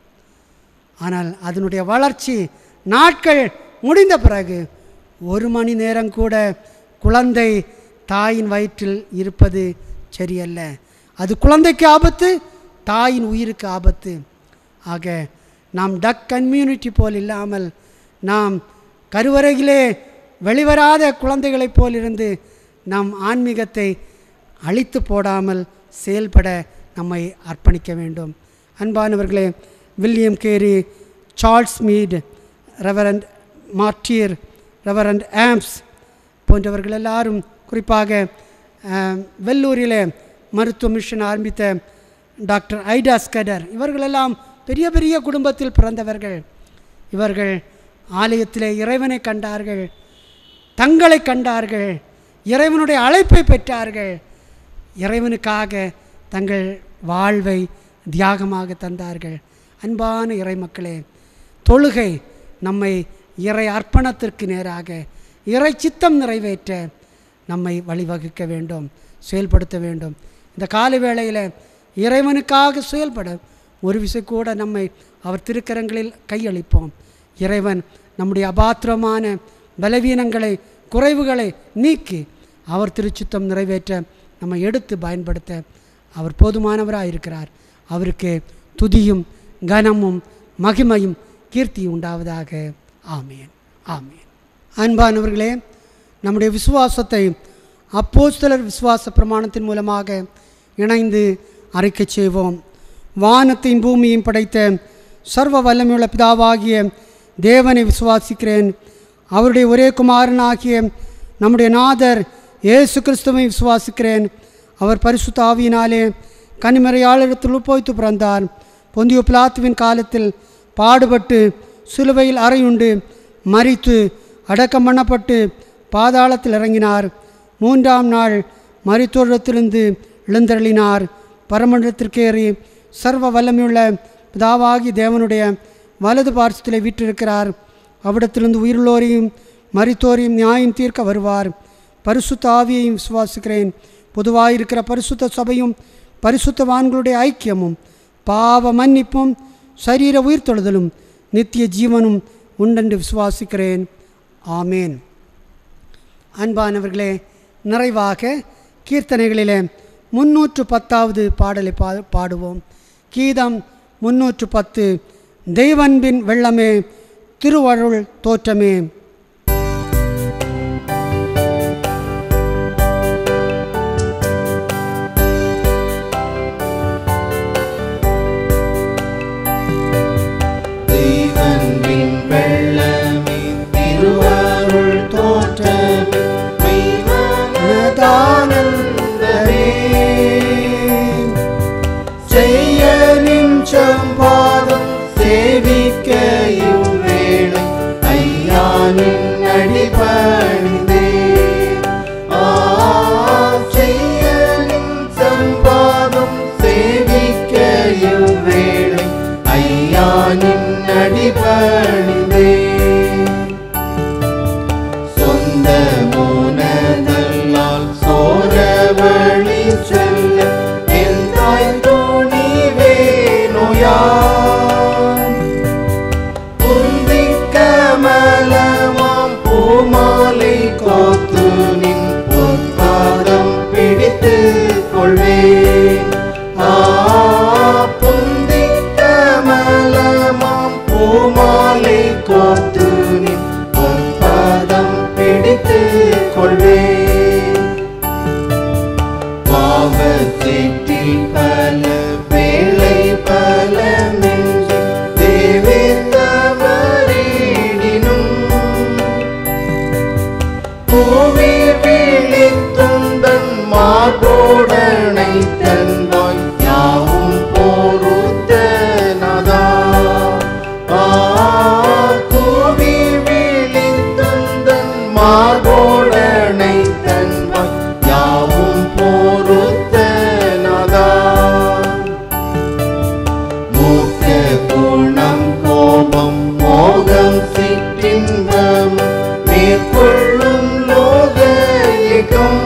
ஆனால் அதனுடைய வளர்ச்சி நாட்கள் முடிந்த பிறகு ஒரு மணி நேரம் கூட குழந்தை தாயின் வயிற்றில் இருப்பது சரியல்ல அது குழந்தைக்கு ஆபத்து தாயின் உயிருக்கு ஆபத்து ஆக நாம் டக் கம்யூனிட்டி போல் இல்லாமல் நாம் கருவறையிலே வெளிவராத குழந்தைகளைப் போல் இருந்து நம் ஆன்மீகத்தை அழித்து போடாமல் செயல்பட நம்மை அர்ப்பணிக்க வேண்டும் அன்பானவர்களே William Carey Charles Mead Reverend மார்டியர் ரெவரண்ட் ஆம்ஸ் போன்றவர்கள் எல்லாரும் குறிப்பாக அஹ், வெள்ளூரிலே மருத்துவ மிஷன் ஆரம்பித்த டாக்டர் ஐடா ஸ்கடர் இவர்களெல்லாம் பெரிய பெரிய குடும்பத்தில் பிறந்தவர்கள் இவர்கள் ஆலயத்திலே இறைவனை கண்டார்கள் தங்களை கண்டார்கள் இறைவனுடைய அழைப்பை பெற்றார்கள் இறைவனுக்காக தங்கள் வாழ்வை தியாகமாக தந்தார்கள் அன்பான இறைமக்களே தொழுகை நம்மை இறை அர்ப்பணத்திற்கு நேராக இறை சித்தம் நிறைவேற்ற நம்மை வழிவகுக்க வேண்டும் செயல்படுத்த வேண்டும் இந்த கால வேளையில் இறைவனுக்காக செயல்பட ஒரு விசை கூட நம்மை அவர் திருக்கரங்களில் கையளிப்போம் இறைவன் நம்முடைய அபாத்திரமான பலவீனங்களை குறைவுகளை நீக்கி அவர் திருச்சித்தம் நிறைவேற்ற நம்ம எடுத்து பயன்படுத்த அவர் போதுமானவராக இருக்கிறார் அவருக்கு துதியும் கனமும் மகிமையும் கீர்த்தி உண்டாவதாக ஆமேன் ஆமேன் அன்பானவர்களே நம்முடைய விசுவாசத்தை அப்போஸ்தலர் விசுவாச பிரமாணத்தின் மூலமாக இணைந்து அறிக்கை செய்வோம் வானத்தையும் பூமியையும் படைத்த சர்வ வல்லமையுள்ள பிதாவாகிய தேவனை விசுவாசிக்கிறேன் அவருடைய ஒரே குமாரனாகிய நம்முடைய நாதர் இயேசு கிறிஸ்துவை விசுவாசிக்கிறேன் அவர் பரிசுத்த ஆவியினாலே கனிமறையாளரிடத்தில் உப்போய்த்து பிறந்தார் பொந்திய பிலாத்துவின் காலத்தில் பாடுபட்டு சிலுவையில் அறையுண்டு மரித்து அடக்கம் பண்ணப்பட்டு பாதாளத்தில் இறங்கினார் மூன்றாம் நாள் மரித்தோரிடத்திலிருந்து எழுந்தருளினார் பரமண்டலத்திற்கேறி சர்வ வல்லமையுள்ள பிதாவாகி தேவனுடைய வலது பார்சத்தில் வீற்றிருக்கிறார் அவ்விடத்திலிருந்து உயிருள்ளோரையும் மரித்தோரையும் நியாயம் தீர்க்க வருவார் பரிசுத்த ஆவியையும் விசுவாசிக்கிறேன் பொதுவாயிருக்கிற பரிசுத்த சபையும் பரிசுத்தவான்களுடைய ஐக்கியமும் பாவ மன்னிப்பும் சரீர உயிர்த்தொழுதலும் நித்திய ஜீவனும் உண்டென்று விசுவாசிக்கிறேன் ஆமேன் அன்பானவர்களே நிறைவாக கீர்த்தனைகளிலே முன்னூற்று பத்தாவது பாடலை பா பாடுவோம் கீதம் முன்னூற்று பத்து தெய்வன்பின் வெள்ளமே திருவருள் தோற்றமே தெய்வன்பின் வெள்ளமே திருவருள் தோற்றமே மெய்வனதானந்தமே செய்ய நின்றம்பாதம் சேவிக்க இவ்வேளை ஐயானின் அடிபணிந்தே ஆ செய்ய நின்றம்பாதம் சேவிக்க இவ்வேளை ஐயானின் அடிபணிந்தே சொந்த மூனதல்லால் சோர வழி செல்ல எந்தாய் துணிவேனுயான் புந்திக் கமலமாம் பூமாலை கோத்து நின் பொற்பாதம் பிடித்து கொள்வேன் ஆ புந்திக் கமலமாம் பூமாலை கோத்து நின் பொற்பாதம் பிடித்து கொள்வேன் பாவத்தேட்டில் பல வேளை பல நெஞ்சு தேவேந்தவரேடினும் பூவி விழித்துந்தன் மார்போடனை தன்வாய் யாவும் போருத்த நதா ஆ கூவி விழித்துந்தன் மார்போடனை தன்வாய் யாவும் போருத்த நதா மூக்க குணம் கோபம் மோகம் சிற்றின்பம் மேற்கொள்ளும் லோக இயக்கம்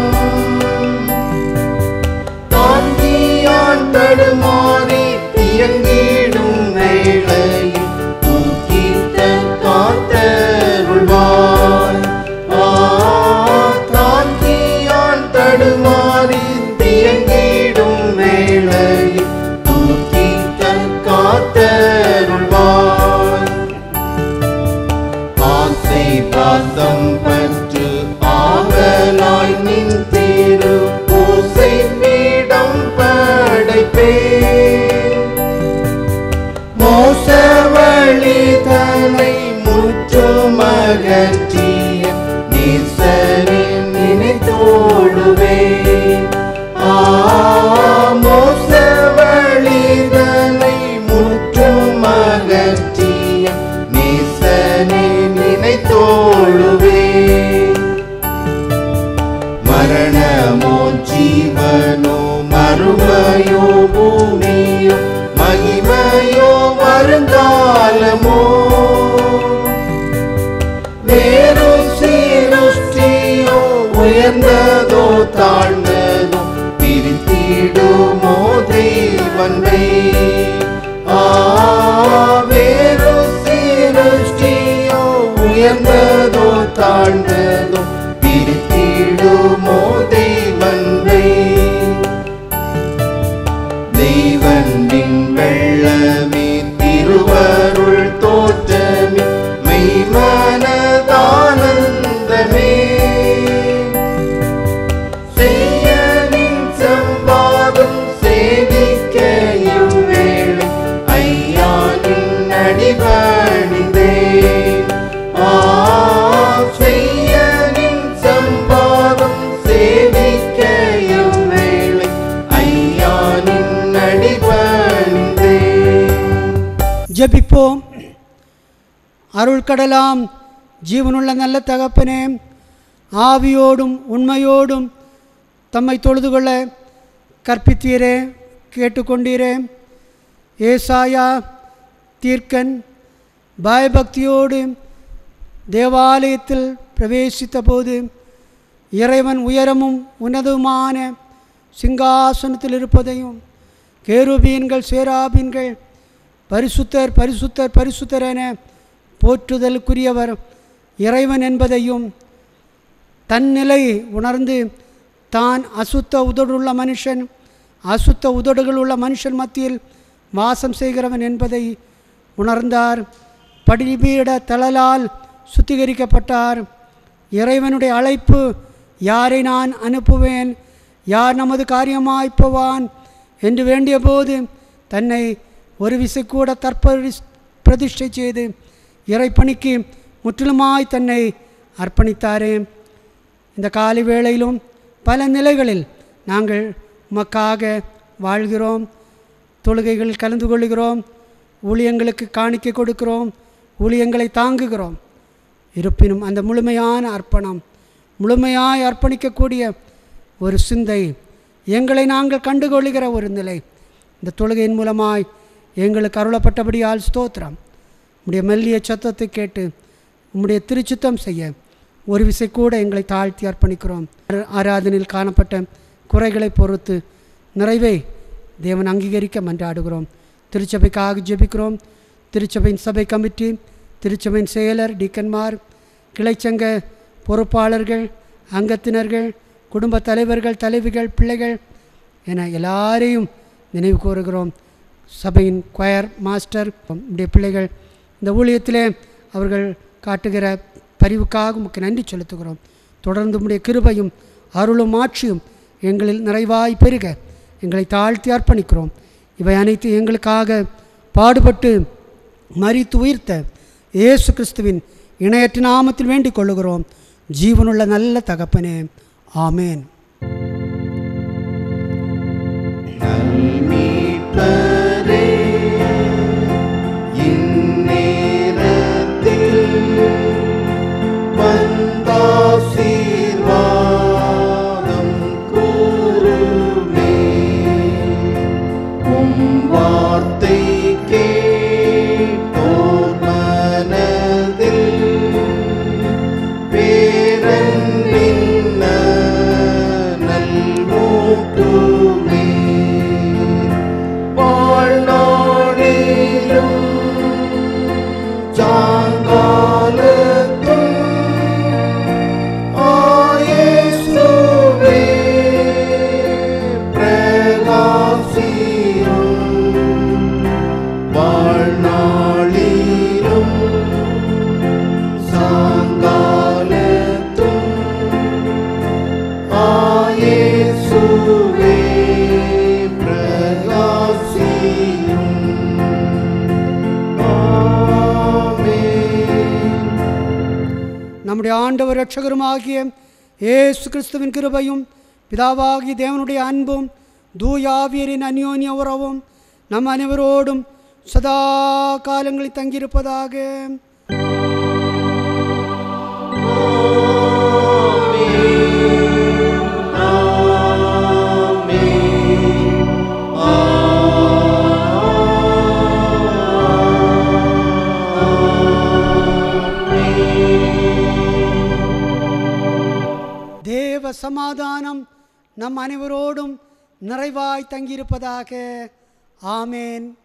தாங்கியான் தடுமாறி தியங்கிடும் வேளையில் தூக்கித்த காத்தருள்வாய் ஆ தாங்கியான் தடுமாறி தியங்கிடும் வேளையில் தூக்கித்த காத்தருள்வாய் ஆசை பாசம் பற்று ஆவலாய் நின் தீரு பூசை பீடம் படைப்பே மோசவழி தனை முற்றும் அகற்றிய நீசரின் நினைத்தோடுவே ஆ மோசவழி தனை முற்றும் அகற்றிய நீசனை நினைத்தோடுவே மரணமோ ஜீவனோ மறுமையோ பூமியோ மகிமையோ வருங்காலமோ வேறு சீருஷ்டியோ உயர்ந்ததோ தாழ்ந்ததோ பிரித்திடுமோ தெய்வன்மை ஆ வேறு சீருஷ்டியோ உயர்ந்ததோ தாழ்ந்ததோ பிரித்திடுமோ தெய்வன்மை தெய்வன்பின் வெள்ளமே திருவருள் தோற்றமே மெய்மனதானந்தமே செய்யனின் சம்பாதம் சேவிக்க இவ்வேளை ஐயானின் அடிபணிந்தேன் ஆ செய்யனின் சம்பாதம் சேவிக்க இவ்வேளை ஐயானின் அடிபணிந்தேன் ஜெபிப்போம் அருள் கடலாம் ஜீவனுள்ள நல்ல தகப்பனே ஆவியோடும் உண்மையோடும் தம்மை தொழுது கொள்ள கற்பித்தீரே கேட்டுக்கொண்டீரே ஏசாயா தீர்க்கன் பயபக்தியோடு தேவாலயத்தில் பிரவேசித்த போது இறைவன் உயரமும் உன்னதமான சிங்காசனத்தில் இருப்பதையும் கேருபீன்கள் சேராபீன்கள் பரிசுத்தர் பரிசுத்தர் பரிசுத்தர் என போற்றுதலுக்குரியவர் இறைவன் என்பதையும் தன்னிலை உணர்ந்து தான் அசுத்த உதடுள்ள மனுஷன் அசுத்த உதடுகள் உள்ள மனுஷன் மத்தியில் வாசம் செய்கிறவன் என்பதை உணர்ந்தார் படிபீட தளலால் சுத்திகரிக்கப்பட்டார் இறைவனுடைய அழைப்பு யாரை நான் அனுப்புவேன் யார் நமது காரியமாய் போவான் என்று வேண்டியபோது தன்னை ஒரு விசை கூட தற்பரி பிரதிஷ்டை செய்து இறைப்பணிக்கு முற்றிலுமாய் தன்னை அர்ப்பணித்தாரே இந்த காலை வேளையிலும் பல நிலைகளில் நாங்கள் உமக்காக வாழ்கிறோம் தொழுகைகள் கலந்து கொள்கிறோம் ஊழியங்களுக்கு காணிக்கை கொடுக்கிறோம் ஊழியங்களை தாங்குகிறோம் இருப்பினும் அந்த முழுமையான அர்ப்பணம் முழுமையாய் அர்ப்பணிக்கக்கூடிய ஒரு சிந்தை எங்களை நாங்கள் கண்டுகொள்கிற ஒரு நிலை இந்த தொழுகையின் மூலமாய் எங்களுக்கு அருளப்பட்டபடியால் ஸ்தோத்திரம் உம்முடைய மெல்லிய சத்தத்தை கேட்டு உம்முடைய திருச்சித்தம் செய்ய ஒரு விசை கூட எங்களை தாழ்த்தி அர்ப்பணிக்கிறோம் ஆரா- ஆராதனையில் காணப்பட்ட குறைகளை பொறுத்து நிறைவை தேவன் அங்கீகரிக்க மன்றாடுகிறோம் திருச்சபைக்காக ஜெபிக்கிறோம் திருச்சபையின் சபை கமிட்டி திருச்சபையின் செயலர் டீக்கன்மார் கிளைச்சங்க பொறுப்பாளர்கள் அங்கத்தினர்கள் குடும்ப தலைவர்கள் தலைவிகள் பிள்ளைகள் என எல்லாரையும் நினைவு கூறுகிறோம் சபையின் கொயர் மாஸ்டர் உடைய பிள்ளைகள் இந்த ஊழியத்திலே அவர்கள் காட்டுகிற பரிவுக்காக உமக்கு நன்றி செலுத்துகிறோம் தொடர்ந்து உம்முடைய கிருபையும் அருளும் ஆட்சியும் எங்களில் நிறைவாய் பெருக எங்களை தாழ்த்தி அர்ப்பணிக்கிறோம் இவை அனைத்து எங்களுக்காக பாடுபட்டு மரித்து உயிர்த்த இயேசு கிறிஸ்துவின் இணையற்ற நாமத்தில் வேண்டிக் கொள்ளுகிறோம் ஜீவனுள்ள நல்ல தகப்பனே ஆமேன் மீட்பரே இந்நேரத்தில் வந்தாசீர்வாதம் கூறுமே உம் வார்த்தை கேட்டோர் மனதில் பேரன்பின் நல்மூட்டுமே வாழ்நாளிலும் சாங்காலத்தும் ஆயேசுவே பிரகாசியும் வாழ்நாளிலும் சாங்காலத்தும் ஆயேசுவே பிரகாசியும் ஆமென் நம்முடைய ஆண்டவர் ரட்சகருமாகிய இயேசு கிறிஸ்துவின் கிருபையும் பிதாவாகிய தேவனுடைய அன்பும் தூயாவியரின் அந்யோன்ய உறவும் நம் அனைவரோடும் சதா காலங்களில் தங்கியிருப்பதாக தேவ சமாதானம் நம் அனைவரோடும் நிறைவாய் தங்கியிருப்பதாக ஆமேன்